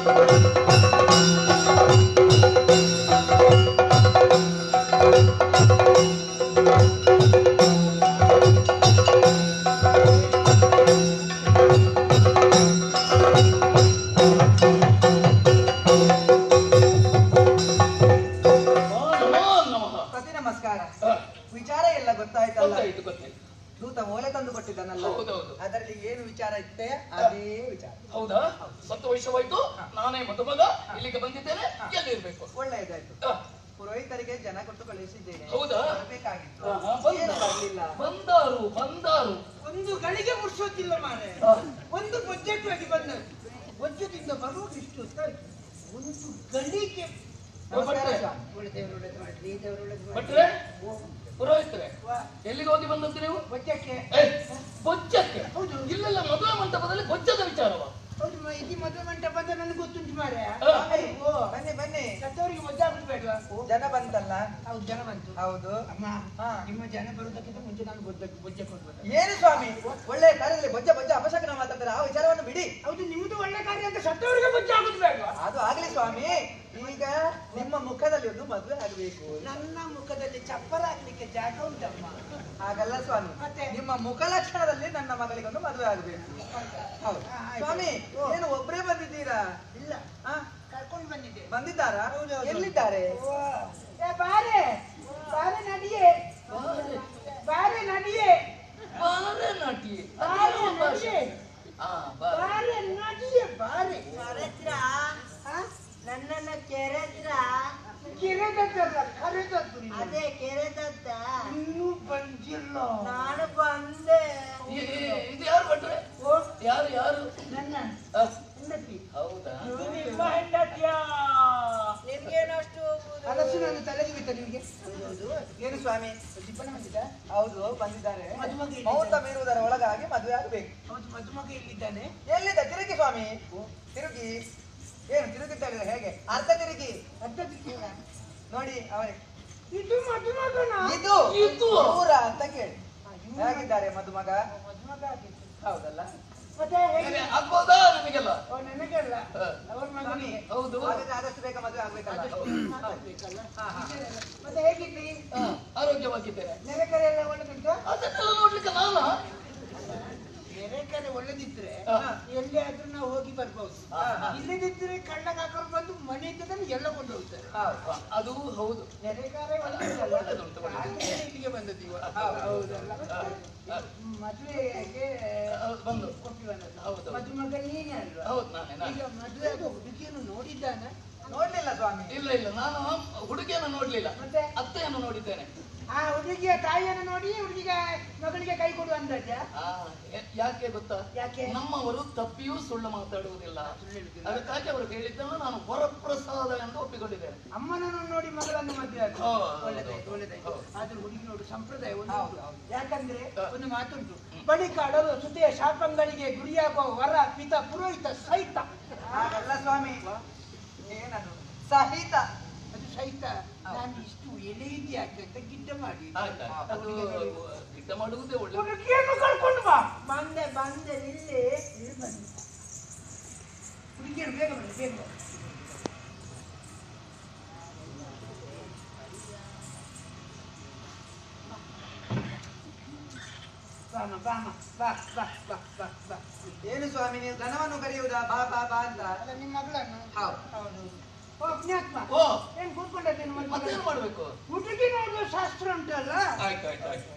ನಮೋ ನಮಃ ಪ್ರತಿ ನಮಸ್ಕಾರ ಹ, ವಿಚಾರ ಎಲ್ಲ ಗೊತ್ತಾಯ್ತಲ್ಲ ಗೊತ್ತಾಯ್ತು ಗೊತ್ತಾಯ್ತು ದೂತ ಓಲೆ ತಂದು ಕೊಟ್ಟಿದ್ದಾನಲ್ಲ ಹೌದೌದು. ಅದರಲ್ಲಿ ಏನು ವಿಚಾರ ಇತ್ತೆ ಅದೇ ವಿಚಾರ ಹೌದಾ ಸಂತೋಷವಾಯ್ತು ನಾನೇ ಮದುಮಗ ಇಲ್ಲಿಗೆ ಬಂದಿದ್ದೇನೆ ಎಲ್ಲಿರ್ಬೇಕು ಒಳ್ಳೆಯದಾಯ್ತು ಹ, ಪುರೋಹಿತರಿಗೆ ಜನ ಕೊಟ್ಟು ಕಳುಹಿಸಿದ್ದೇನೆ ಹೌದಾ? ಬೇಕಾಗಿತ್ತು ಹ, ಹ, ಬಂದ- ಏನು ಬರ್ಲಿಲ್ಲ ಬಂದಾರು ಬಂದಾರು ಒಂದು ಗಳಿಗೆ ಮುರ್ಸೋದಿಲ್ಲ ಮಾರೆ ಹ, ಒಂದು ಬಜೆಟ್ ಆಗಿ ಬಂದ ಬೊಜ್ಜದಿಂದ ಬರುವುದು ಇಷ್ಟು ಹೊತ್ತಾಯ್ತು. ಒಂದು ಗಳಿಗೆ ನಮಸ್ಕಾರ ಭಟ್ರೆ. ಸ್ವಾಮಿ. ಒಳ್ಳೆದೇವ್ರು ಒಳ್ಳೇದು ಮಾಡ್ಲಿ ದೇವ್ರು ಒಳ್ಳೇದು ಮಾಡ್ಲಿ. ಭಟ್ರೆ ಓ, ಪುರೋಹಿತರೆ ವಾ, ಎಲ್ಲಿಗೆ ಓದಿ ಬಂದದ್ದು ನೀವು ಬೊಜ್ಜಕ್ಕೆ ಏ, ಬೊಜ್ಜಕ್ಕೆ ಇಲ್ಲೆಲ್ಲ ಮದುವೆ ಮಂಟಪದಲ್ಲಿ ಬೊಜ್ಜದ ವಿಚಾರವ ಹೌದು ಮ- ಇದು ಮದುವೆ ಮಂಟಪ ಅಂತ ನನಗೆ ಗೊತ್ತುಂಟು ಮಾರೆ ಹ. ಓ ಬನ್ನಿ ಬನ್ನಿ ಸತ್ತವರಿಗೆ ಮದುವೆ ಆಗುದು ಬೇಡವಾ ಜನ ಬಂತಲ್ಲ ಹೌದು ಜನ ಬಂತು ಹೌದು ಅಮ್ಮ ಹಾ. ನಿಮ್ಮ ಜನ ಬರುವುದಕ್ಕಿಂತ ಮುಂಚೆ ನಾನು ಬೊಜ್ಜ ಬೊಜ್ಜೆ ಕೊಡ್ಬೋದು ಏನು ಸ್ವಾಮಿ ಒಳ್ಳೆ ಕಾರ್ಯದಲ್ಲಿ ಬೊಜ್ಜ ಬೊಜ್ಜ ಅಪಶಕನ ಮಾತಾಡ್ತಾರೆ ಆ ವಿಚಾರವನ್ನು ಬಿಡಿ ಹೌದು ನಿಮ್ದು ಒಳ್ಳೆ ಕಾರ್ಯ ಅಂತ ಸತ್ತವರಿಗೆ ಬೊಜ್ಜೆ ಆಗುದು ಬೇಡವಾ ಅದು ಆಗ್ಲಿ ಸ್ವಾಮಿ ಈಗ ನಿಮ್ಮ ಮುಖದಲ್ಲಿ ಒಂದು ಮದುವೆ ಆಗ್ಬೇಕು ನನ್ನ ಮುಖದಲ್ಲಿ ಚಪ್ಪರ ಹಾಕ್ಲಿಕ್ಕೆ ಜಾಗ ಉಂಟಮ್ಮ ಹಾಗಲ್ಲ ಸ್ವಾಮಿ ಮತ್ತೆ? ನಿಮ್ಮ ಮುಖ ಲಕ್ಷಣದಲ್ಲಿ ನನ್ನ ಮಗಳಿಗೊಂದು ಮದುವೆ ಆಗ್ಬೇಕು ಹೌದು ಹಾ, ಆಯ್ತು. ಸ್ವಾಮಿ ಓ. ಏನು ಒಬ್ಬರೇ ಬಂದಿದ್ದೀರಾ ಇಲ್ಲ ಆ? ಕರ್ಕೊಂಡು ಬಂದಿದ್ದೆ ಬಂದಿದ್ದಾರಾ ಹೌದು, ಹೌದು. ಎಲ್ಲಿದ್ದಾರೆ ಓ, ಏ ಬಾರೆ ಬಾರೆ ನಡಿಯೇ ಬಾರೆ ನಡಿಯೇ ಬಾರೆ ನಾಟಿ ಬಾರೆ ನಡಿಯೇ ಆ, ಬಾ- ಬಾರೆ ನಡಿಯೇ ಬಾರೆ ನನ್ನನ್ನ ಕೆರೆದ್ರ ಕೆರೆದದ್ದಲ್ಲ ಕರೆದದ್ದು ನಿನ್ನ. ಅದೇ ಕೆರೆದದ್ದ ಇನ್ನೂ ಬಂದಿಲ್ಲ ನಾನು ಬಂದೆ ಈ- ಈ- ಇದು ಯಾರು ಭಟ್ರೆ ಓ, ಯಾರು ಯಾರು ನನ್ನ ಆ, ಹೆಂಡತಿ ಹೌದಾ ನಿಮ್ಮ ಹೆಂಡತಿಯ ನಿಮ್ಗೇನಷ್ಟು ಕನಸು ನನ್ನ ತಲೆಗೆ ಬಿತ್ತ ನಿಮಗೆ ಏನು ಸ್ವಾಮಿ ದೀಪನ ಬಂದಿದ್ದ ಹೌದು ಬಂದಿದ್ದಾರೆ ಮದುಮಗ ಎಲ್ಲಿದ್ದಾನೆ? ಮುಹೂರ್ತ ಮೀರುವುದರ ಒಳಗಾಗಿ ಮದುವೆ ಆಗ್ಬೇಕು ಹೌದು ಮದುಮಗ ಎಲ್ಲಿದ್ದಾನೆ ಎಲ್ಲಿದ್ದ ತಿರುಗಿ ಸ್ವಾಮಿ ತಿರುಗಿ ಏನು ತಿರುಗಿದ್ದಾಳೆ ಹೇಗೆ ಅರ್ಧ ತಿರುಗಿ ನೋಡಿ ಅವರೇ ಇದು ಮದುಮಗನ ಇದು ಇದು. ಇವರ ಅಂತ ಕೇಳಿ ಹೇಗಿದ್ದಾರೆ ಮದುಮಗ ಮದುಮಗ ಆಗಿದ್ದು. ಹೌದಲ್ಲ ಮತ್ತೆ ಹೇಗೆ ಏನೇ ಆಗ್ಬೋದಾ ನಿಮಗೆಲ್ಲ ಓ, ನನಗಲ್ಲ ಹ. ಅವ್ರ ಮಗನಿಗೆ ಹೌದು ಹಾಗಾದ್ರೆ ಆದಷ್ಟು ಬೇಗ ಮದುವೆ ಆಗ್ಬೇಕಲ್ಲ ಮಾತಾಡ್ಬೇಕಲ್ಲ ಹಾ, ಹಾ. ಮತ್ತೆ ಹೇಗಿದ್ದಿ ಹ, ಆರೋಗ್ಯವಾಗಿದ್ದೇನೆ ನೆರೆಕರೆ ಎಲ್ಲ ಒಳ್ಳೆದುಂಟು ಅದನ್ನೆಲ್ಲ ನೋಡ್ಲಿಕ್ಕೆ ನಾನು ನೆರೆಕರೆ ಒಳ್ಳೆದಿದ್ರೆ ಹಾ. ಎಲ್ಲಿ ಆದ್ರೂ ನಾವು ಹೋಗಿ ಬರ್ಬೋದು ಇಲ್ಲದಿದ್ರೆ ಕಳ್ಳಗ ಹಾಕೊಂಡು ಬಂದು ಮನೆ ಇದ್ದದನ್ನು ಎಲ್ಲ ಕೊಂಡು ಹೋಗ್ತಾರೆ ಹೌದು. ಅದು ಹೌದು ನೆರೆಕಾರೆ ಒಳ್ಳೆದಿಲ್ಲ ಒಳ್ಳೆದುಂಟು, ಒಳ್ಳೆದುಂಟು. ಹಾಗೆ ಇಲ್ಲಿಗೆ ಬಂದದ್ದು ಇವಾಗ ಹೌದು. ಹೌದಲ್ಲ ಹ, ಹ, ಮದುವೆಗೆ ಹೌದು, ಬಂದು ಕೊಟ್ಟು ಬಂದದ್ದು ಹೌದು. ಮದುಮಗ ನೀನೇ ಅಲ್ವಾ ಹೌದು ನಾನೇ ನಾನೇ ಈಗ ಮದುವೆ ಆಗೋ ಹುಡುಗಿಯನ್ನು ನೋಡಿದ್ದಾನ ನೋಡ್ಲಿಲ್ಲ ಸ್ವಾಮಿ ಇಲ್ಲ ಇಲ್ಲ ನಾನು ಹುಡುಗಿಯನ್ನು ನೋಡ್ಲಿಲ್ಲ ಮತ್ತೆ? ಅತ್ತೆಯನ್ನು ನೋಡಿದ್ದೇನೆ ಆ ಹುಡುಗಿಯ ತಾಯಿಯನ್ನು ನೋಡಿ ಹುಡುಗಿಗೆ ಮಗಳಿಗೆ ಕೈ ಕೊಡು ಅಂದಜ್ಜ ಆ, ಯ- ಯಾಕೆ ಗೊತ್ತಾ ಯಾಕೆ? ನಮ್ಮವರು ತಪ್ಪಿಯೂ ಸುಳ್ಳು ಮಾತಾಡುವುದಿಲ್ಲ ಅದಕ್ಕಾಗಿ ಅವರು ಹೇಳಿದ್ದನ್ನು ನಾನು ವರಪ್ರಸಾದ ಎಂದು ಒಪ್ಪಿಕೊಂಡಿದ್ದೇನೆ ಅಮ್ಮನನ್ನು ನೋಡಿ ಮಗಳನ್ನು ಮದುವೆ ಆದ್ರು. ಹೌದು, ಒಳ್ಳೆದಾಯ್ತು ಹೌದು, ಒಳ್ಳೆದಾಯ್ತು ಹೌದು. ಆದ್ರೂ ಹುಡುಗಿ ನೋಡು ಸಂಪ್ರದಾಯ ಒಂದು ಹೌದು, ಉಂಟು. ಹೌದು. ಯಾಕಂದ್ರೆ ಹ. ಒಂದು ಮಾತುಂಟು ಬಳಿಕ ಅಡಲು ಸುತೆಯ ಶಾಪಂಗಳಿಗೆ ಗುರಿಯಾಗುವ ವರ ಪಿತ ಪುರೋಹಿತ ಸಹಿತ ಹಾಗಲ್ಲ ಸ್ವಾಮಿ ಏನದು ಸಹಿತ ಅದು ಸಹಿತ ನಾನು ಇಷ್ಟು ಎಲೆ ಇದೆಯಾಕೆ ಅಂತ ಗಿಡ್ಡ ಮಾಡಿ ಆಯ್ತಾ ಅದು ಗಿಡ್ಡ ಮಾಡುವುದೇ ಒಳ್ಳೆ ಹುಡುಗಿಯನ್ನು ಕರ್ಕೊಂಡು ಬಾ ಬಂದೆ ಬಂದೆ ಇಲ್ಲಿ ಇಲ್ಲಿ ಬಂದೆ ಹುಡುಗಿಯನ್ನು ಬೇಗ ಬನ್ನಿ ಬೇಗ ಬನ್ನಿ. ಬಾಮ ಬಾಮ ಬಾ ಬಾ ಬಾ ಬಾ ಬಾ ಏನು ಸ್ವಾಮಿ ನೀವು ದನವನ್ನು ಕರೆಯುವುದಾ ಬಾ ಬಾ ಬಾ ಅಂತ ಅಲ್ಲ ನಿಮ್ಮ ಮಗಳನ್ನು ಹೌದು ಹೌದು ಓ ಪುಣ್ಯಾತ್ಮ ಓ ಏನ್ ಕೂತ್ಕೊಂಡೇನು ಮತ್ತೇನು ಮಾಡ್ಬೇಕು ಹುಡುಗಿ ನೋಡುವ ಶಾಸ್ತ್ರ ಉಂಟಲ್ಲ ಆಯ್ತು ಆಯ್ತು ಆಯ್ತು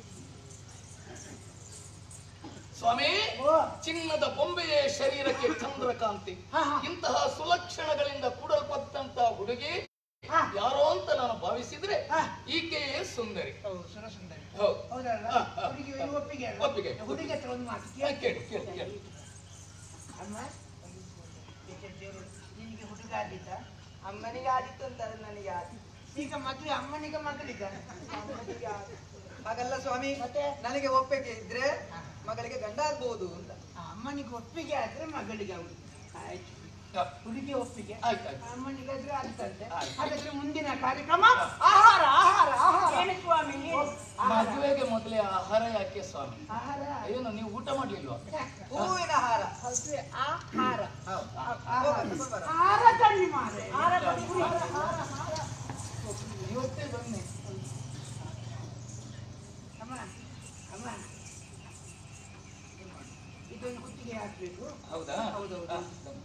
ಸ್ವಾಮಿ ಓ ಚಿನ್ನದ ಬೊಂಬೆಯ ಶರೀರಕ್ಕೆ ಚಂದ್ರಕಾಂತಿ ಹಾ, ಹಾ. ಇಂತಹ ಸುಲಕ್ಷಣಗಳಿಂದ ಕೂಡಲ್ಪಟ್ಟಂತ ಹುಡುಗಿ ಹಾ. ಯಾರೋ ಅಂತ ನಾನು ಭಾವಿಸಿದ್ರೆ ಹಾ. ಈಕೆಯೇ ಸುಂದರಿ ಹೌದು ಸುರಸುಂದರಿ ಹೌದು ಹೌದಲ್ಲ ಹಾ, ಹಾ. ಹುಡುಗಿ ಒಪ್ಪಿಗೆ ಅಲ್ಲ? ಒಪ್ಪಿಗೆ. ಹುಡುಗಿ ಹತ್ರ ಒಂದು ಮಾತು ಹಾ, ಕೇಳು ಕೇಳು ಕೇಳು ಅಮ್ಮ ಏಕೆ ದೇವ್ರು, ನಿನಗೆ ಹುಡುಗ ಆಗಿದ್ದ ಅಮ್ಮನಿಗೆ ಆದಿತ್ತು ಅಂತಾರೆ ನನಗೆ ಆದಿತ್ತು ಈಗ ಮದುವೆ ಅಮ್ಮನಿಗೆ ಮಗಳಿಗ ಅಮ್ಮನಿಗೆ ಆದ. ಹಾಗಲ್ಲ ಸ್ವಾಮಿ ಮತ್ತೆ? ನನಗೆ ಒಪ್ಪಿಗೆ ಇದ್ರೆ ಮಗಳಿಗೆ ಗಂಡ ಆಗ್ಬಹುದು ಅಂತ ಆ ಅಮ್ಮನಿಗೆ ಒಪ್ಪಿಗೆ ಆದ್ರೆ ಮಗಳಿಗೆ ಅವಳು ಆಯ್ತು ಹಾ, ಹುಡುಗಿ ಒಪ್ಪಿಗೆ ಆಯ್ತು ಆಯ್ತು ಅಮ್ಮನಿಗಾದ್ರೆ ಆಗ್ತಂತೆ ಆಯ್ತು. ಹಾಗಾದ್ರೆ ಮುಂದಿನ ಕಾರ್ಯಕ್ರಮ ಆಹಾರ ಆಹಾರ ಆಹಾರ ಏನು ಸ್ವಾಮಿ ಮದುವೆಗೆ ಮೊದಲೇ ಆಹಾರ ಯಾಕೆ ಸ್ವಾಮಿ ಆಹಾರ ಏನು ನೀವು ಊಟ ಮಾಡ್ಲಿಲ್ವಾ ಹೂವಿನ ಹಾರ ಹೌದು, ಆಹಾರ ಹೌದು. ಆಹಾರ. ಹೋಗು, ತಗೊಂಡು ಬರ. ಆಹಾರ ತಣ್ಣಿ ಮಾರೆ ಆಹಾರ ತಣ್ಣಿ ಆಹಾರ, ಆಹಾರ, ಆಹಾರ. ಇವತ್ತೇ ಬನ್ನಿ ಅಮ್ಮ ಅಮ್ಮ ಇದೊಂದು ಕುತ್ತಿಗೆ ಹಾಕ್ಬೇಕು ಹೌದಾ ಹೌದೌದು. ಹಾ,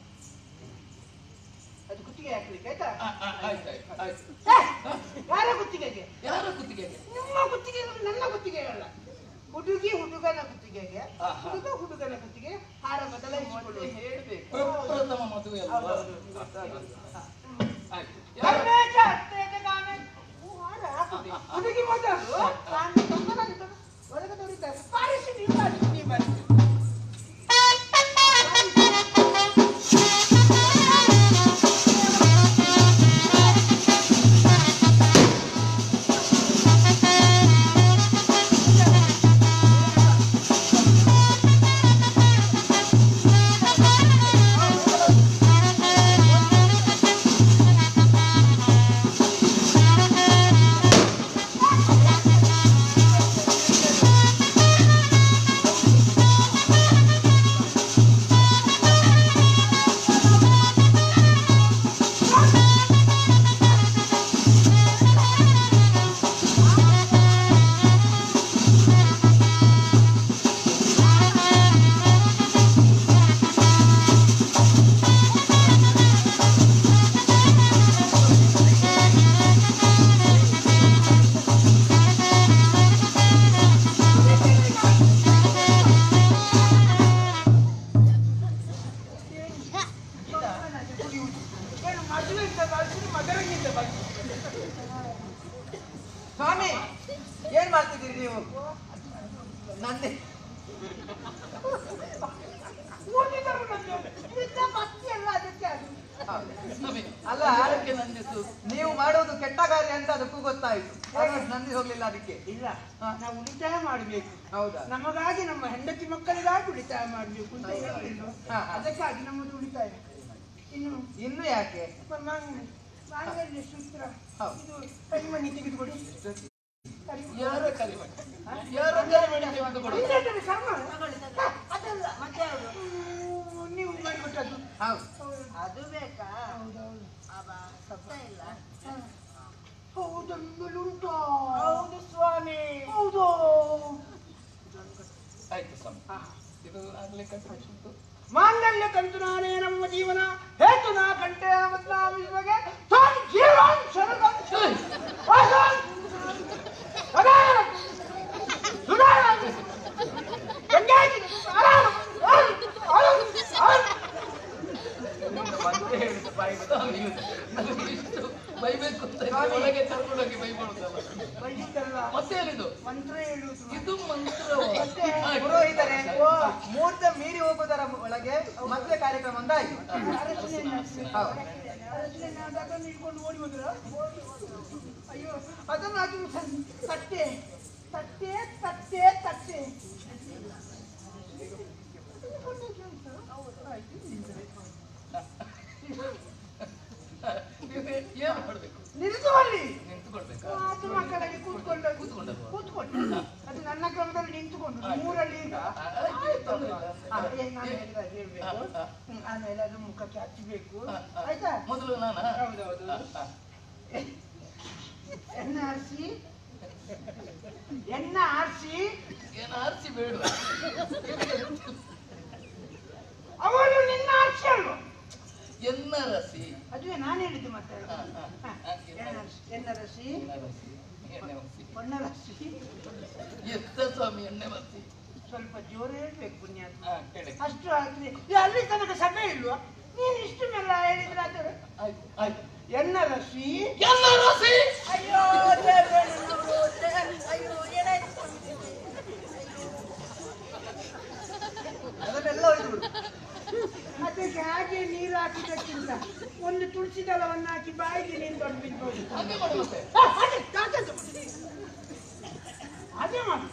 ಅದು ಕುತ್ತಿಗೆ ಹಾಕ್ಲಿಕ್ಕೆ ಆಯ್ತಾ ಆ, ಆ, ಆಯ್ತು ಆಯ್ತು ಆಯ್ತು ಏ, ಯಾರ ಕುತ್ತಿಗೆಗೆ ಯಾರ ಕುತ್ತಿಗೆಗೆ ನಿಮ್ಮ ಕುತ್ತಿಗೆ ನನ್ನ ಕುತ್ತಿಗೆ ಅಲ್ಲ ಹುಡುಗಿ ಹುಡುಗನ ಕುತ್ತಿಗೆಗೆ ಹಾ, ಹಾ. ಹುಡುಗ ಹುಡುಗನ ಕುತ್ತಿಗೆ ಹಾರ ಬದಲಾಯಿಸಿಕೊಳ್ಳಿ ಹೇಳ್ಬೇಕು ಪ್ರಪ್ರಥಮ ಮದುವೆ ಅಲ್ವಾ ಹೌದೌದು. ಆಯ್ತು ಯಾರ ಗಣೇಶ ಅತ್ತೆಗೆ ನಾನೇ ಹೂ ಹಾರ ಹಾಕುದೆ. ಹುಡುಗಿ ಮೊದಲು ನಾನು ತಮ್ಮನಾಗಿ ತಗೋ- ಒಳಗೆ ತೋರಿದ್ದಾರೆ ಬಾರಿಸಿ ನೀವು ಬಾರಿಸಿ ನೀವು ಬಾರಿಸಿ ಏನು ಮದುವೆಯಿಂದ ಬಾರಿಸಿ ಮಗನಿಂದ ಬಾರಿಸಿ ಸ್ವಾಮಿ ಏನ್ ಮಾಡ್ತಿದ್ದೀರಿ ನೀವು ನಂದೆ ಓದಿದರು ಬಂದವರು. ಇದ್ದ ಮತ್ತೆ ಎಲ್ಲ ಅದಕ್ಕೆ ಅದು. ಸ್ವಾಮಿ, ಅಲ್ಲ. ಯಾಕೆ ನಂದಿಸು ನೀವು ಮಾಡುವುದು ಕೆಟ್ಟ ಕಾರ್ಯ ಅಂತ ಅದಕ್ಕೂ ಗೊತ್ತಾಯ್ತು ನಾನು ನಂದಿ ಹೋಗ್ಲಿಲ್ಲ ಅದಕ್ಕೆ ಇಲ್ಲ ನಾವು ಉಳಿತಾಯ ಮಾಡಬೇಕು ಹೌದಾ ನಮಗಾಗಿ ನಮ್ಮ ಹೆಂಡತಿ ಮಕ್ಕಳಿಗಾಗಿ ಉಳಿತಾಯ ಮಾಡಬೇಕು ಅಂತ ಹೇಳಿದ್ರು ಹಾ, ಹಾ. ಅದಕ್ಕಾಗಿ ನಮ್ಮದು ಉಳಿತಾಯ ಇನ್ನು ಇನ್ನು ಯಾಕೆ ಮಾಂಗಲ್ಯ ಮಾಂಗಲ್ಯ ಸೂತ್ರ ಹೌದು. ಇದು ಕೈಮಣಿ ತೆಗೆದುಕೊಡಿ ಯಾರ ಕರಿಮಣಿ ಯಾರ ಕರಿಮಣಿ ತೆಗೆದುಕೊಡು ಇಲ್ಲದ್ರೆ ಕರ್ಮ ಹ, ಅದಲ್ಲ ಮತ್ತೆ ಯಾವುದು ಹ್ಮ್, ನೀವು ಮಾಡಿಬಿಟ್ಟದ್ದು ಹೌದು ಅದು ಬೇಕಾ ಹೌದೌದು ಅವ ಸತ್ತ ಇಲ್ಲ ಹೌದೊಂದುಂಟು ಹೌದು ಸ್ವಾಮಿ ಹೌದು ಆಯ್ತು ಸ್ವಾಮಿ ಇದು ಆಗ್ಲೇ ಕಟ್ಬಿಟ್ಟು ಮಾಂಗಲ್ಯ ಕಂತು ನಾನೇ ನಮ್ಮ ಜೀವನ ಹೇತು ನಾ ಕಂಠೆ ಬದಲಾವಿಸುವಾಗ ತಾನು ಜೀವನ ಶರಣ ಮತ್ತೆ ಹೇಳಿದ ಬಾಯಿ ನನಗೆ ಇಷ್ಟು ಬೈಬೇಕು ಅಂತ ಇದ್ರೆ ಒಳಗೆ ಕರ್ಕೊಂಡೋಗಿ ಬೈಬಾರ್ದಲ್ಲ ಮತ್ತೆ ಹೇಳಿದ್ದು ಮಂತ್ರ ಹೇಳುವುದು ಇದು ಮಂತ್ರ ಮತ್ತೆ ಪುರೋಹಿತರೆ ಮುಹೂರ್ತ ಮೀರಿ ಹೋಗುವುದರ ಒಳಗೆ ಮದುವೆ ಕಾರ್ಯಕ್ರಮ ಒಂದಾಯ್ತು ಹೌದು ಅದನ್ನು ಇಟ್ಕೊಂಡು ಓಡಿ ಹೋದ್ರ ಅಯ್ಯೋ ಅದನ್ನು ಅದು ತಟ್ಟೆ ತಟ್ಟೆ ತಟ್ಟೆ ತಟ್ಟೆ ಏನು ಮಾಡ್ಬೇಕು ನಿಲ್ಲಿಸುವಲ್ಲಿ ನಿಂತ್ಕೊಳ್ಬೇಕಾ ಅದು ಮಕ್ಕಳಿಗೆ ಕೂತ್ಕೊಂಡು ಕೂತ್ಕೊಂಡಲ್ವಾ? ಕೂತ್ಕೊಂಡು ಅದು ನನ್ನ ಕ್ರಮದಲ್ಲಿ ನಿಂತುಕೊಂಡು ಮೂರಲ್ಲಿ ಈಗ ಆಯ್ತು, ತೊಂದ್ರೆ ಇಲ್ಲ. ಆ, ಏ, ನಾನು ಹೇಳಿದ ಹಾಗೆ ಹೇಳ್ಬೇಕು ಹ್ಮ್, ಆಮೇಲೆ ಅದು ಮುಖಕ್ಕೆ ಹಚ್ಚಬೇಕು ಆ, ಆ. ಆಯ್ತಾ ಮೊದಲು ನಾನ ಹೌದೌದು ಎಣ್ಣೆ ಆರಿಸಿ ಎಣ್ಣೆ ಆರಿಸಿ ಏನು ಆರಿಸಿ ಬೇಡ ಅವಳು ನಿನ್ನ ಆರಿಸಿ ಅಲ್ವಾ ಎನ್ನ ರಸಿ ಅದುವೇ ನಾನು ಹೇಳಿದ್ದು ಮತ್ತೆ ಆ, ಆ, ಹ, ಆ, ಎಣ್ಣೆ ಆರಿಸಿ ಎಣ್ಣೆ ರಸಿ ಎನ್ನ ರಸಿ ಎಣ್ಣೆ ರಸಿ ಬಣ್ಣ ರಸಿ ಎತ್ತ ಸ್ವಾಮಿ ಎಣ್ಣೆ ರಸಿ ಸ್ವಲ್ಪ ಜೋರು ಹೇಳ್ಬೇಕು ಪುಣ್ಯಾತ್ಮ ಹಾ ಹೇಳಿ ಅಷ್ಟು ಆಗ್ಲಿ ಏ, ಅಲ್ಲಿ ತನಕ ಸಭೆ ಇಲ್ವಾ ನೀನು ಇಷ್ಟು ಮೆಲ್ಲ ಹೇಳಿದ್ರೆ ಅದು ಆಯ್ತು ಆಯ್ತು ಎನ್ನ ರಸಿ ಎನ್ನ ರಸಿ ಅಯ್ಯೋ ದೇವ್ರೇ ನನ್ನವರು, ದೇ- ಅಯ್ಯೋ ಏನಾಯ್ತು ಅದನ್ನೆಲ್ಲ ಒಯ್ದು ಬಿಡು ಅದಕ್ಕೆ ಹಾಗೆ ನೀರು ಹಾಕಿದ್ದಕ್ಕಿಂತ ಒಂದು ತುಳಸಿ ದಳವನ್ನು ಹಾಕಿ ಬಾಯಿಗೆ ನೀನು ದೊಡ್ಡ ಬಿಡ್ಬೋದು ಹಾಗೆ ಮಾಡು ಮತ್ತೆ ಆ, ಅದೇ, ತಾತಂತ ಮಾಡಿ. ಅದೇ ಮಾಡಿ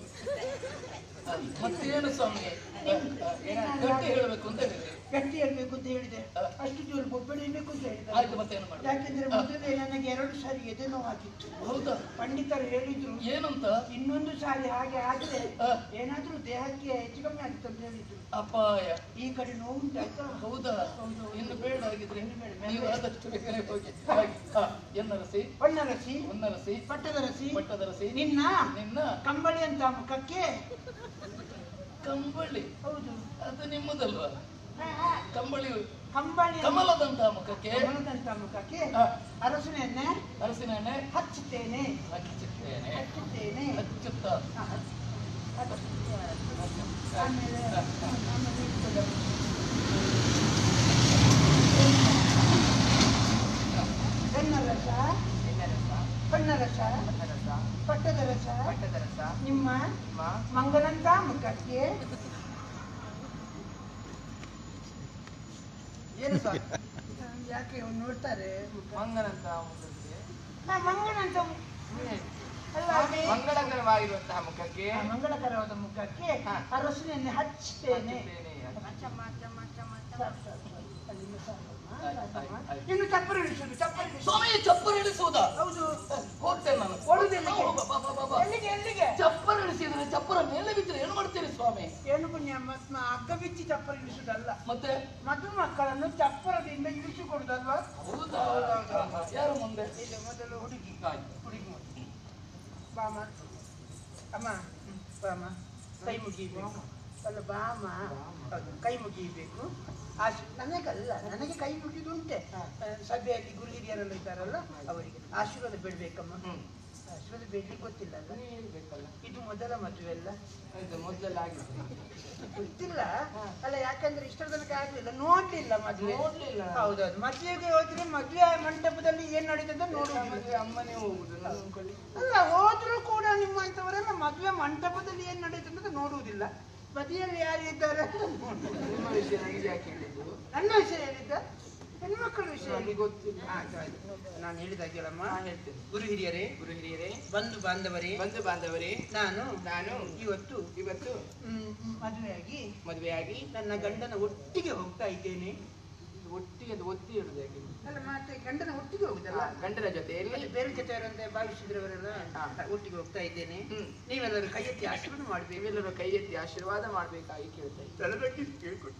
ಮತ್ತೇನು ಸ್ವಾಮಿ ಆ, ಆ, ಏನ- ಗಟ್ಟಿ ಹೇಳಬೇಕು ಅಂತ ಹೇಳಿದ್ರಿ ಗಟ್ಟಿ ಹೇಳ್ಬೇಕು ಅಂತ ಹೇಳಿದೆ ಅಷ್ಟು ಜೋರು ಬೊಬ್ಬೆ ಇರ್ಬೇಕು ಅಂತ ಹೇಳಿದೆ ಆಯ್ತು ಮತ್ತೇನು ಮಾಡಿ ಯಾಕೆಂದ್ರೆ ಮೊದಲೇ ನನಗೆ ಎರಡು ಸಾರಿ ಎದೆ ನೋವಾಗಿತ್ತು ಹೌದಾ ಪಂಡಿತರು ಹೇಳಿದ್ರು ಏನಂತ ಇನ್ನೊಂದು ಸಾರಿ ಹಾಗೆ ಆದ್ರೆ ಆ. ಏನಾದ್ರೂ ದೇಹಕ್ಕೆ ಹೆಚ್ಚು ಕಮ್ಮಿ ಆಗುತ್ತೆ ಅಂತ ಹೇಳಿದ್ರು ಅಪಾಯ ಈ ಕಡೆ ನೋವುಂಟಾಯ್ತಾ ಹೌದಾ ಇನ್ನು ಬೇಡ ಆಗಿದ್ರೆ ನೀವು ಆದಷ್ಟು ಬೇಗನೆ ಹೋಗಿ ಹಾಗೆ. ಆ, ಎನ್ನ ರಸಿ ಬಣ್ಣ ರಸಿ ಹೊನ್ನ ರಸಿ ಪಟ್ಟದ ರಸಿ ಪಟ್ಟದ ರಸಿ ನಿನ್ನ ನಿನ್ನ ಕಂಬಳಿ ಅಂತ ಮುಖಕ್ಕೆ ಕಂಬಳಿ ಹೌದು ಅದು ನಿಮ್ಮದಲ್ವಾ ಆ, ಆ, ಕಂಬಳಿ ಕಂಬಳಿ ಅಂತ- ಕಮಲದಂತಹ ಮುಖಕ್ಕೆ ಕಮಲದಂತ ಮುಖಕ್ಕೆ ಆ, ಅರಸಿನ ಎಣ್ಣೆ ಅರಸಿನ ಎಣ್ಣೆ ಹಚ್ಚುತ್ತೇನೆ ಹಚ್ಚುತ್ತೇನೆ ಹಚ್ಚುತ್ತೇನೆ ಹಚ್ಚುತ್ತ ಆ, ಹಚ್ಚುತ್ತೇನೆ. ಆಮೇಲೆ ಆಮೇಲೆ ಇಟ್ಕೊಳ್ಳೋದು. ಬೆನ್ನ ರಸ ಬಣ್ಣ ರಸ ಪಟ್ಟದ ರಸ ನಿಮ್ಮ ಮಂಗನಂತ ಮುಖಕ್ಕೆ ಏನು ಸ್ವಾಮಿ ಯಾಕೆ ಅವ್ರು ನೋಡ್ತಾರೆ ಮುಖ? ಮಂಗನಂತ ಆ, ಮಂಗನಂತ ಮು- ಅಲ್ಲ ಅದೇ ಮಂಗಳಕರವಾಗಿರುವಂತಹ ಮುಖಕ್ಕೆ ಆ ಮಂಗಳಕರವಾದ ಮುಖಕ್ಕೆ ಅರಸಿನೆಣ್ಣೆ ಹಚ್ಚುತ್ತೇನೆ ಸಾಕು, ಸಾಕು, ಸಾಕು. ಅಲ್ಲಿಂದ ಸಾಕಮ್ಮ, ಸಾಕಮ್ಮ. ಇನ್ನು ಚಪ್ಪರ ಇಳಿಸುದು ಚಪ್ಪರ ಇಳಿಸುದು. ಸ್ವಾಮಿ ಚಪ್ಪರ್ ಇಳಿಸುವುದಾ ಹೌದು ಹೋಗ್ತೇನೆ ನಾನು ಕೊಡುದೆಲ್ಲಿಗೆ? ಬಾ, ಬಾ, ಬಾ, ಬಾ, ಬಾ. ಎಲ್ಲಿಗೆ ಎಲ್ಲಿಗೆ ಚಪ್ಪರ್ ಇಳಿಸಿದ್ರೆ ಚಪ್ಪರ ಮೇಲೆ ಬಿದ್ದರೆ ಏನು ಮಾಡ್ತೀರಿ ಸ್ವಾಮಿ ಏನು ಪುಣ್ಯ ಮತ್ಮ ಹಗ್ಗ ಬಿಚ್ಚಿ ಚಪ್ಪರ ಇಳಿಸುದಲ್ಲ ಮತ್ತೆ ಮಧು ಮಕ್ಕಳನ್ನು ಚಪ್ಪರದಿಂದ ಇಳಿಸಿಕೊಡುದಲ್ವಾ ಹೌದಾ ಯಾರು ಮುಂದೆ ಇದು ಮೊದಲು ಹುಡುಗಿ ಆಯ್ತು. ಹುಡುಗಿ ಮೊದಲು ಬಾಮ ಅಮ್ಮ ಬಾಮ ಕೈ ಮುಗಿಬೇಕು ಅಲ್ಲ ಬಾಮ ಹೌದು, ಕೈ ಮುಗಿಬೇಕು ಆಶ್ ನನಗಲ್ಲ ನನಗೆ ಕೈ ಮುಗಿದುಂಟೆ ಆ, ಸಭೆಯಲ್ಲಿ ಗುರು ಹಿರಿಯರೆಲ್ಲ ಇದ್ದಾರಲ್ಲ ಅವರಿಗೆ ಆಶೀರ್ವಾದ ಬೇಡ್ಬೇಕಮ್ಮ ಆಶೀರ್ವಾದ ಬೇಡ್ಲಿಕ್ಕೆ ಗೊತ್ತಿಲ್ಲ ಅಲ್ಲ ಇದು ಮೊದಲ ಮದುವೆ ಅಲ್ಲ ಇದು ಮೊದಲೆಲ್ಲ ಆಗಿತ್ತು ಗೊತ್ತಿಲ್ಲ ಅಲ್ಲ ಯಾಕಂದ್ರೆ ಇಷ್ಟರ ತನಕ ಆಗ್ಲಿಲ್ಲ ನೋಡ್ಲಿಲ್ಲ ಮದುವೆ ನೋಡ್ಲಿಲ್ಲ. ಹೌದೌದು ಮದುವೆಗೆ ಹೋದ್ರೆ ಮದುವೆ ಮಂಟಪದಲ್ಲಿ ಏನ್ ನಡೀತದೆ ಮದುವೆ ನೋಡುವುದಿಲ್ಲ ಅಮ್ಮನೇ ಹೋಗುದು ನಾನು ಅನ್ಕೊಳ್ಳಿ ಅಲ್ಲ ಹೋದ್ರೂ ಕೂಡ ನಿಮ್ಮಂತವರೆಲ್ಲ ಮದುವೆ ಮಂಟಪದಲ್ಲಿ ಏನ್ ನಡೀತದೆ ಅಂತ ನೋಡುವುದಿಲ್ಲ ಬದಿಯಲ್ಲಿ ಯಾರು ಇದ್ದಾರೆ ಅಂತ ನೋಡುದು. ನಿಮ್ಮ ವಿಷಯ ನನಗೆ ಯಾಕೆ ಹೇಳಿದ್ದು ನನ್ನ ವಿಷಯ ಹೇಳಿದ್ದ ಹೆಣ್ಮಕ್ಕಳ ವಿಷಯ ನನಗೆ ಗೊತ್ತಿಲ್ಲ ಆಯ್ತು ಆಯ್ತು ನಾನು ಹೇಳಿದಾಗೆಲ್ಲಮ್ಮ ನಾ ಹೇಳ್ತೇನೆ ಗುರು ಹಿರಿಯರೇ ಗುರು ಹಿರಿಯರೇ ಬಂಧು ಬಾಂಧವರೇ ಬಂಧು ಬಾಂಧವರೇ ನಾನು ನಾನು ಇವತ್ತು ಇವತ್ತು ಮ್, ಮದುವೆಯಾಗಿ ಮದುವೆಯಾಗಿ ನನ್ನ ಗಂಡನ ಒಟ್ಟಿಗೆ ಹೋಗ್ತಾ ಇದ್ದೇನೆ ಒಟ್ಟಿಗೆ ಅದು ಒತ್ತಿ ಇಡುದು ಹೇಗೆ ಅಲ್ಲ ಮತ್ತೆ ಗಂಡನ ಒಟ್ಟಿಗೆ ಹೋಗುದಲ್ಲ ಗಂಡನ ಜೊತೆಯಲ್ಲಿ ಮತ್ತೆ ಬೇರೆ ಜೊತೆಯವರು ಅಂತ ಭಾವಿಸಿದ್ರವರೆಲ್ಲ ಒಟ್ಟಿಗೆ ಹೋಗ್ತಾ ಇದ್ದೇನೆ ಹ್ಮ್. ನೀವೆಲ್ಲರೂ ಕೈ ಎತ್ತಿ ಆಶೀರ್ವಾದ ಮಾಡ್ಬೇಕು ನೀವೆಲ್ಲರೂ ಕೈ ಎತ್ತಿ ಆಶೀರ್ವಾದ ಮಾಡ್ಬೇಕಾಗಿ ಕೇಳ್ತಾ ಇದ್ದೀನಿ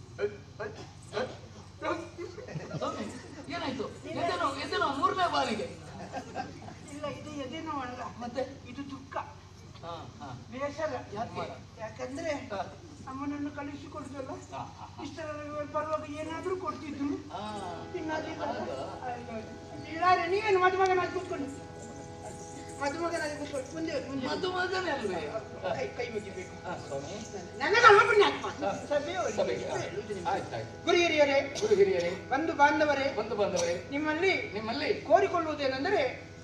ಏನಾಯ್ತು ಎದ್ದೇನೋ ಎದ್ದೇನೋ ಮೂರನೇ ಬಾರಿಗೆ ಇಲ್ಲ ಇದು ಎದೇನೋ ಅಲ್ಲ ಮತ್ತೆ ಇದು ದುಃಖ ಹಾ ಹಾ ಬೇಸರ ಯಾಕೆ? ಯಾಕಂದ್ರೆ ಅಮ್ಮನನ್ನು ಕಳಿಸಿಕೊಡುದಲ್ಲ ಇಷ್ಟರ ಬರುವಾಗ ಏನಾದ್ರೂ ಕೊಡ್ತಿದ್ರು ಹಾ ಇಲ್ಲಾರೆ ನೀವೇನು ಮದುಮಗನಾಗಿ ಕೂತ್ಕೊಂಡು ಮದುಮಗನಾಗಿ ಕೂತ್ಕೊಂಡು ಮುಂದೆ ಮುಂದೆ ಮದ್ದು ಮಗನೇ ಅಲ್ವೇ ಕೈ ಕೈ ಮುಗಿಬೇಕು ಹಾ, ಸ್ವಾಮಿ ನನಗಲ್ವ ಪುಣ್ಯಾತ್ಮ ಸಭೆಯವರು ಸಭೆಗೆ ಆಯ್ತಾಯ್ತು ಗುರು ಹಿರಿಯರೇ ಗುರು ಹಿರಿಯರೇ ಬಂಧು ಬಾಂಧವರೇ ಬಂಧು ಬಾಂಧವರೇ ನಿಮ್ಮಲ್ಲಿ ನಿಮ್ಮಲ್ಲಿ ಕೋರಿಕೊಳ್ಳುವುದೇನೆಂದರೆ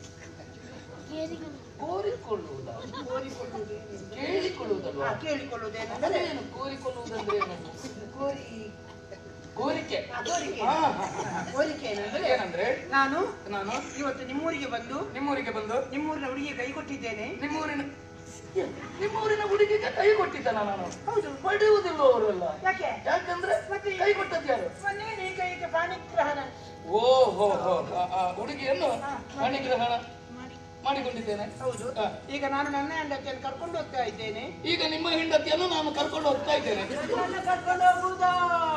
ಕೋರಿಕೊಳ್ಳುವುದ ಕೋರಿಕೊಳ್ಳುವುದು ಕೇಳಿಕೊಳ್ಳುವುದಲ್ವಾ ಕೇಳಿಕೊಳ್ಳುವುದೇನೆಂದರೆ ಅದೇನು ಕೋರಿಕೊಳ್ಳುವುದಂದ್ರೆ ಏನು ಕೋರಿ ಕೋರಿಕೆ ಆ, ಕೋರಿಕೆ ಹಾ, ಹಾ, ಹಾ. ಕೋರಿಕೆ ಏನಂದ್ರೆ ಏನಂದ್ರೆ ನಾನು ನಾನು ಇವತ್ತು ನಿಮ್ಮೂರಿಗೆ ಬಂದು ನಿಮ್ಮೂರಿಗೆ ಬಂದು ನಿಮ್ಮೂರಿನ ಹುಡುಗಿಗೆ ಕೈ ಕೊಟ್ಟಿದ್ದೇನೆ ನಿಮ್ಮೂರಿನ ನಿಮ್ಮೂರಿನ ಹುಡುಗಿಗೆ ಕೈ ಕೊಟ್ಟಿದ್ದಾನ ನಾನು ಹೌದು ಪಡೆಯುವುದಿಲ್ಲ ಅವರೆಲ್ಲ ಯಾಕೆ ಯಾಕಂದ್ರೆ ಮತ್ತೆ ಕೈ ಕೊಟ್ಟದ್ದು ಯಾರು ಮೊನ್ನೆ ನೀ ಕೈಗೆ ಪಾಣಿಗ್ರಹಣ ಓ ಹೋ ಹೋ ಆ- ಆ ಹುಡುಗಿಯನ್ನು ಮಣಿಗ್ರಹಣ ಮಾಡಿಕೊಂಡಿದ್ದೇನೆ ಹೌದು ಹಾ. ಈಗ ನಾನು ನನ್ನ ಹೆಂಡತಿಯನ್ನು ಕರ್ಕೊಂಡು ಹೋಗ್ತಾ ಇದ್ದೇನೆ ಈಗ ನಿಮ್ಮ ಹೆಂಡತಿಯನ್ನು ನಾನು ಕರ್ಕೊಂಡು ಹೋಗ್ತಾ ಇದ್ದೇನೆ ನನ್ನ ಕರ್ಕೊಂಡು ಹೋಗುವುದಾ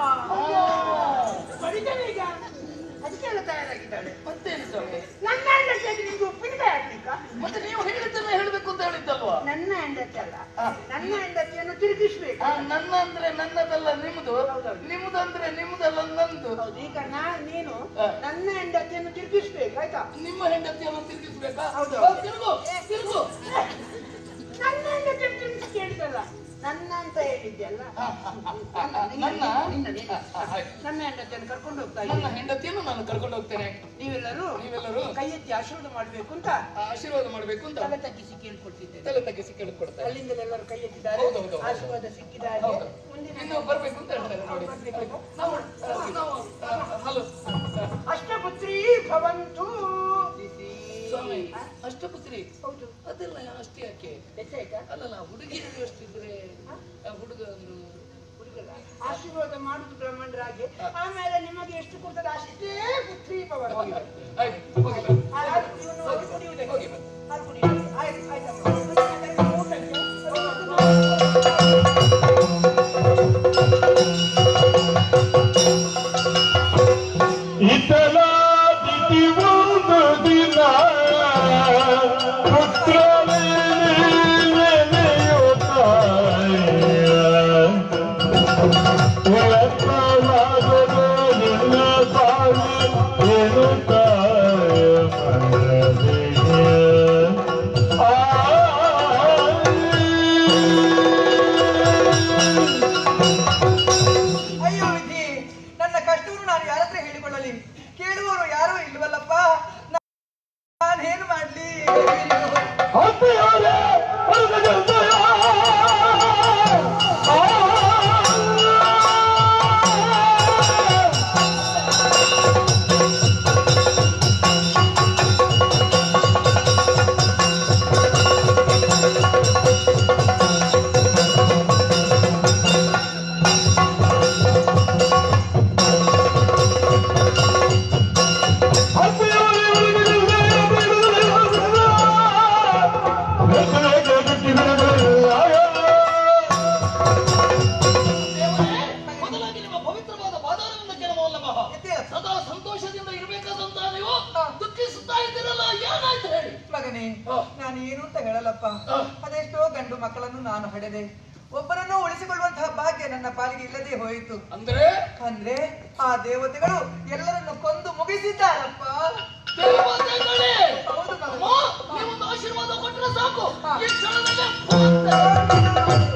ಬಡಿತಾನೆ ಈಗ ಅದಕ್ಕೆಲ್ಲ ತಯಾರಾಗಿದ್ದಾಳೆ ಮತ್ತೇನು ಸ್ವಾಮಿ ನನ್ನ ಹೆಂಡತಿಯಾಗಿ ನಿಮ್ಗೆ ಉಪ್ಪಿನಕಾಯಿ ಹಾಕ್ಲಿಕ್ಕ ಮತ್ತೆ ನೀವು ಹೇಳಿದ್ದನ್ನ ಹೇಳ್ಬೇಕು ಅಂತ ಹೇಳಿದ್ದಲ್ವಾ ನನ್ನ ಹೆಂಡತಿ ಅಲ್ಲ ಹಾ. ನನ್ನ ಹೆಂಡತಿಯನ್ನು ತಿರುಗಿಸ್ಬೇಕು ಆ, ನನ್ನ ಅಂದ್ರೆ ನನ್ನದಲ್ಲ ನಿಮ್ದು ನಿಮ್ದು ಅಂದ್ರೆ ನಿಮ್ದಲ್ಲ ನಂದು ಹೌದು ಈಗ ನಾ ನೀನು ಹಾ. ನನ್ನ ಹೆಂಡತಿಯನ್ನು ತಿರುಗಿಸ್ಬೇಕು ಆಯ್ತಾ ನಿಮ್ಮ ಹೆಂಡತಿಯನ್ನು ತಿರುಗಿಸ್ಬೇಕಾ ಹೌದು. ಹಾ, ತಿರುಗು ತಿರುಗು ನನ್ನ ಹೆಂಡತಿಯನ್ನು ತಿರುಗಿಸಿ ಕೇಳಿದಲ್ಲ ನನ್ನ ಅಂತ ಹೇಳಿದ್ಯಲ್ಲ ನನ್ನ ನಿನ್ನ, ನಿನ್ನ. ಆ, ಆಯ್ತು. ನನ್ನ ಹೆಂಡತಿಯನ್ನು ಕರ್ಕೊಂಡು ಹೋಗ್ತಾ ನನ್ನ ಇದ್ದೀನಿ ಹೆಂಡತಿಯನ್ನು ನಾನು ಕರ್ಕೊಂಡು ಹೋಗ್ತೇನೆ ನೀವೆಲ್ಲರೂ ನೀವೆಲ್ಲರೂ ಕೈ ಎತ್ತಿ ಆಶೀರ್ವಾದ ಮಾಡ್ಬೇಕು ಅಂತ ಆ, ಆಶೀರ್ವಾದ ಮಾಡ್ಬೇಕು ಅಂತ ತಲೆ ತಗ್ಗಿಸಿ ಕೇಳ್ಕೊಳ್ತಿದ್ದೇನೆ ತಲೆ ತಗ್ಗಿಸಿ ಕೇಳಿಕೊಡ್ತೇನೆ ಅಲ್ಲಿಂದಲೆಲ್ಲರೂ ಕೈ ಎತ್ತಿದ್ದಾರೆ ಹೌದು, ಹೌದು, ಹೌದು. ಆಶೀರ್ವಾದ ಸಿಕ್ಕಿದ್ದಾರೆ ಹೌದು. ಮುಂದಿನ ಇನ್ನು ಬರ್ಬೇಕು ಅಂತ ಹೇಳ್ತಾರೆ ನೋಡಿ ಬರ್ಬೇಕು. ನಾವು ಆ, ನಾವು ಆ, ಹಲೋ ಅಷ್ಟಪುತ್ರಿ ಭವಂತು ಸ್ವಾಮಿ ಅಷ್ಟಪುತ್ರಿ ಹೌದು ಅದೆಲ್ಲ ಅಷ್ಟೇ ಯಾಕೆ ಹೆಚ್ಚಾಯ್ತಾ ಅಲ್ಲಲ್ಲ ಹುಡುಗಿಯರು ಅಷ್ಟಿದ್ರೆ ಆ ಹುಡುಗ ಒಂದು ಹುಡುಗರ ಆಶೀರ್ವಾದ ಮಾಡುದು ಬ್ರಾಹ್ಮಣರಾಗಿ ಆಮೇಲೆ ನಿಮಗೆ ಎಷ್ಟು ಕೊಡ್ತದೆ ಅಷ್ಟೇ ಪುತ್ರಿ ಭವಂತು ಆಯ್ತು ಹೋಗಿ ಬನ್ನಿ. ಆ, ಅದು ಇವನು ಹಾಲು ಕುಡಿಯುವುದಕ್ಕೆ. ಹೋಗಿ ಬನ್ನಿ. ಹಾಲು ಕುಡಿಯುವುದಕ್ಕೆ. ಆಯ್ತು, ಆಯ್ತಮ್ಮ. ಊಟಕ್ಕೆ. ಇತಲ ದಿತಿ ಒಂದು ದಿನ ಪುತ್ರನೇ ಒಳಸಲಾಗದ ನಿನ್ನ ಸಾಗಿ ಎನ್ನುತ್ತಾಯ ಮನದಿಗೆ. ಆ ಅಯ್ಯೋ ವಿಧಿ ನನ್ನ ಕಷ್ಟವನ್ನು ನಾನು ಯಾರ ಹತ್ರ ಹೇಳಿಕೊಳ್ಳಲಿ ಕೇಳುವವರು ಯಾರೂ ಇಲ್ವಲ್ಲಪ್ಪ ನಾನೇನು ಮಾಡ್ಲಿ ಹತ್ತಿಯವರೇ ಹೊರಗಡೆಯ ದೇವರೇ, ಮೊದಲಾಗಿ ನಿಮ್ಮ ಪವಿತ್ರವಾದ ಪಾದಾರವಿಂದ ಕೆಲವಲ್ಲ ಮಹಾ ಎದ್ದೇಳ. ಸದಾ ಸಂತೋಷದಿಂದ ಇರಬೇಕಾದಂತ ನೀವು ದುಃಖಿಸುತ್ತಾ ಇದ್ದೀರಲ್ಲ ಏನಾಯ್ತು ಹೇಳಿ ಮಗನೇ ಹಾ. ನಾನು ಏನು ಅಂತ ಹೇಳಲ್ಲಪ್ಪ ಹಾ. ಅದೆಷ್ಟೋ ಗಂಡು ಮಕ್ಕಳನ್ನು ನಾನು ಹಡೆದೆ ಒಬ್ಬರನ್ನು ಉಳಿಸಿಕೊಳ್ಳುವಂತಹ ಭಾಗ್ಯ ನನ್ನ ಪಾಲಿಗೆ ಇಲ್ಲದೆ ಹೋಯಿತು ಅಂದ್ರೆ ಅಂದ್ರೆ ಆ ದೇವತೆಗಳು ಎಲ್ಲರನ್ನು ಕೊಂದು ಮುಗಿಸಿದ್ದಾರಪ್ಪ ದೇವತೆಗಳೇ ಹೌದು ಮಗನೇ. ಅಮ್ಮ, ನೀವೊಂದು ಆಶೀರ್ವಾದ ಕೊಟ್ಟರೆ ಸಾಕು ಹಾ. ಈ ಕ್ಷಣದಲ್ಲೇ ಮತ್ತೆ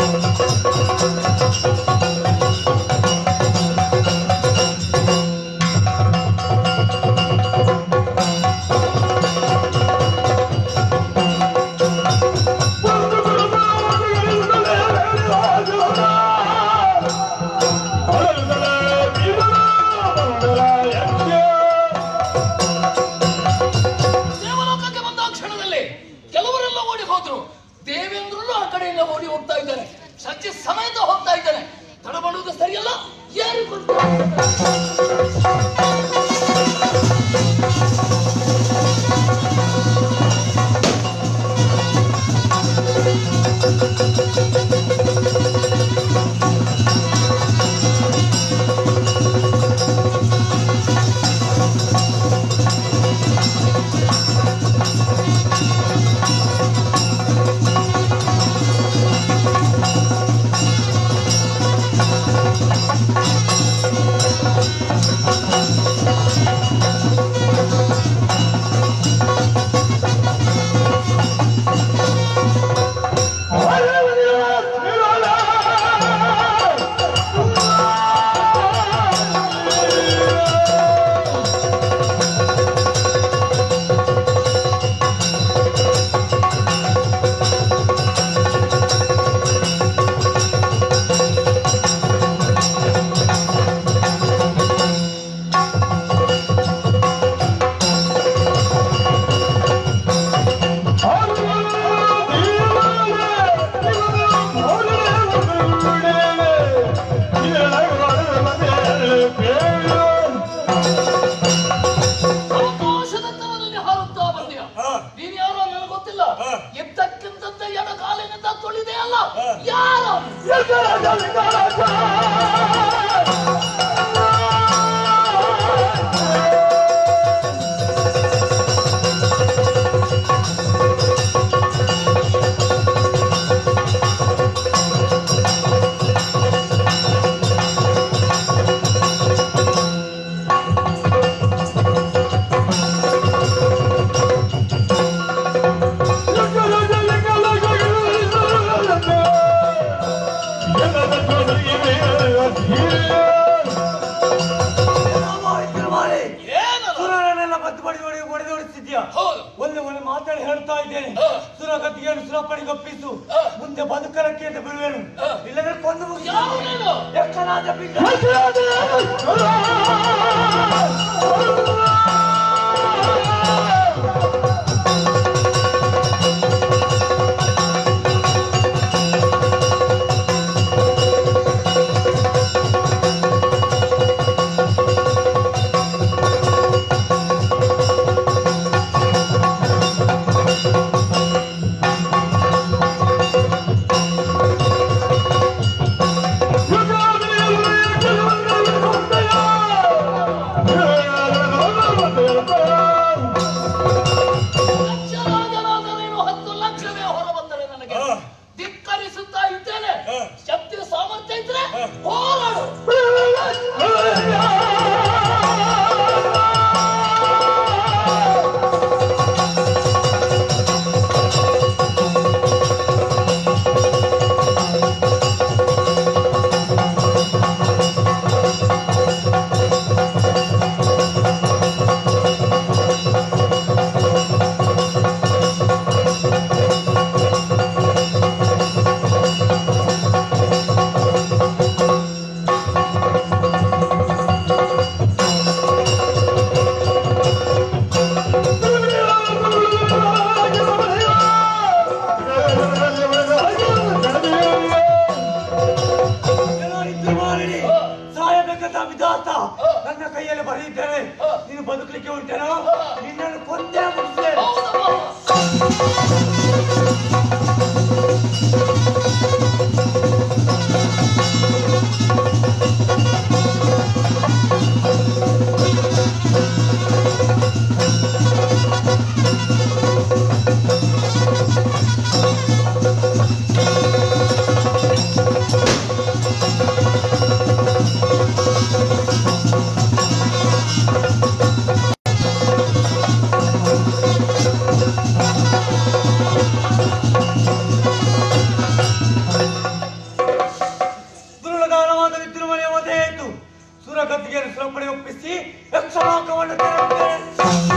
ಆ ಸೇರಿಕೊಂಡು ಸಂತೋಷದ ತರದಲ್ಲಿ ಹಾರುತ್ತಾ ಬಂದೆಯ ನೀನು ಯಾರೋ ನನಗೆ ಗೊತ್ತಿಲ್ಲ ಎದ್ದಕ್ಕಿಂತ ಎಡ ಕಾಲಿನಿಂದ ತುಳಿದೆ ಅಲ್ಲ ಯಾರು ಏನದು ಸುರನನ್ನೆಲ್ಲ ಬದ್ದು ಬಡಿದು ಹೊಡೆದು ಹೊಡೆದು ಹೊಡಿಸ್ತಿದ್ಯಾ ಹೌದು ಒಂದು ಒಂದು ಮಾತಾಡಿ ಹೇಳ್ತಾ ಇದ್ದೇನೆ ಹ. ಸುರ ಗದ್ದಿಗೆಯನ್ನು ಸುರಪಡಿ ಗಪ್ಪಿಸು ಹ. ಮುಂದೆ ಬದುಕಲಕ್ಕೆ ಅಂತ ಬಿಡುವೆನು ಹ. ಇಲ್ಲದ್ರೆ ಕೊಂದು ಮುಗಿಸು ಯಾವ ನೀನು ಯಕ್ಷನಾದ ಬಿಡ್ಡ ಲಕ್ಷರಾಜನಾದರೇನು ಹತ್ತು ಲಕ್ಷವೇ ಹೊರ ಬಂದರೆ ನನಗೆ ಧಿಕ್ಕರಿಸುತ್ತಾ ಇದ್ದೇನೆ ಶಕ್ತಿ ಸಾಮರ್ಥ್ಯ ಇದ್ರೆ ಹೋರಾಡು ಏನೋ ಇದ್ರು ಮಾಡಿ ಸಾಯಬೇಕಂತ ವಿಧಾತ ನನ್ನ ಕೈಯಲ್ಲಿ ಬರೆದಿದ್ದೇನೆ ನೀನು ಬದುಕಲಿಕ್ಕೆ ಉಂಟೇನೋ ನಿನ್ನನ್ನು ಕೊಂದೇ ಮುಗಿಸ್ತೇನೆ ಹೌದಮ್ಮ ದುರ್ಲಗಾನವಾದ ವಿದ್ರುಮನೆಯ ವಧೆಯಾಯಿತು ಸುರ ಗದ್ದಿಗೆಯನ್ನು ಸುರಪಡಿ ಒಪ್ಪಿಸಿ ಯಕ್ಷಲೋಕವನ್ನು ತೆರೆಯುತ್ತೇನೆ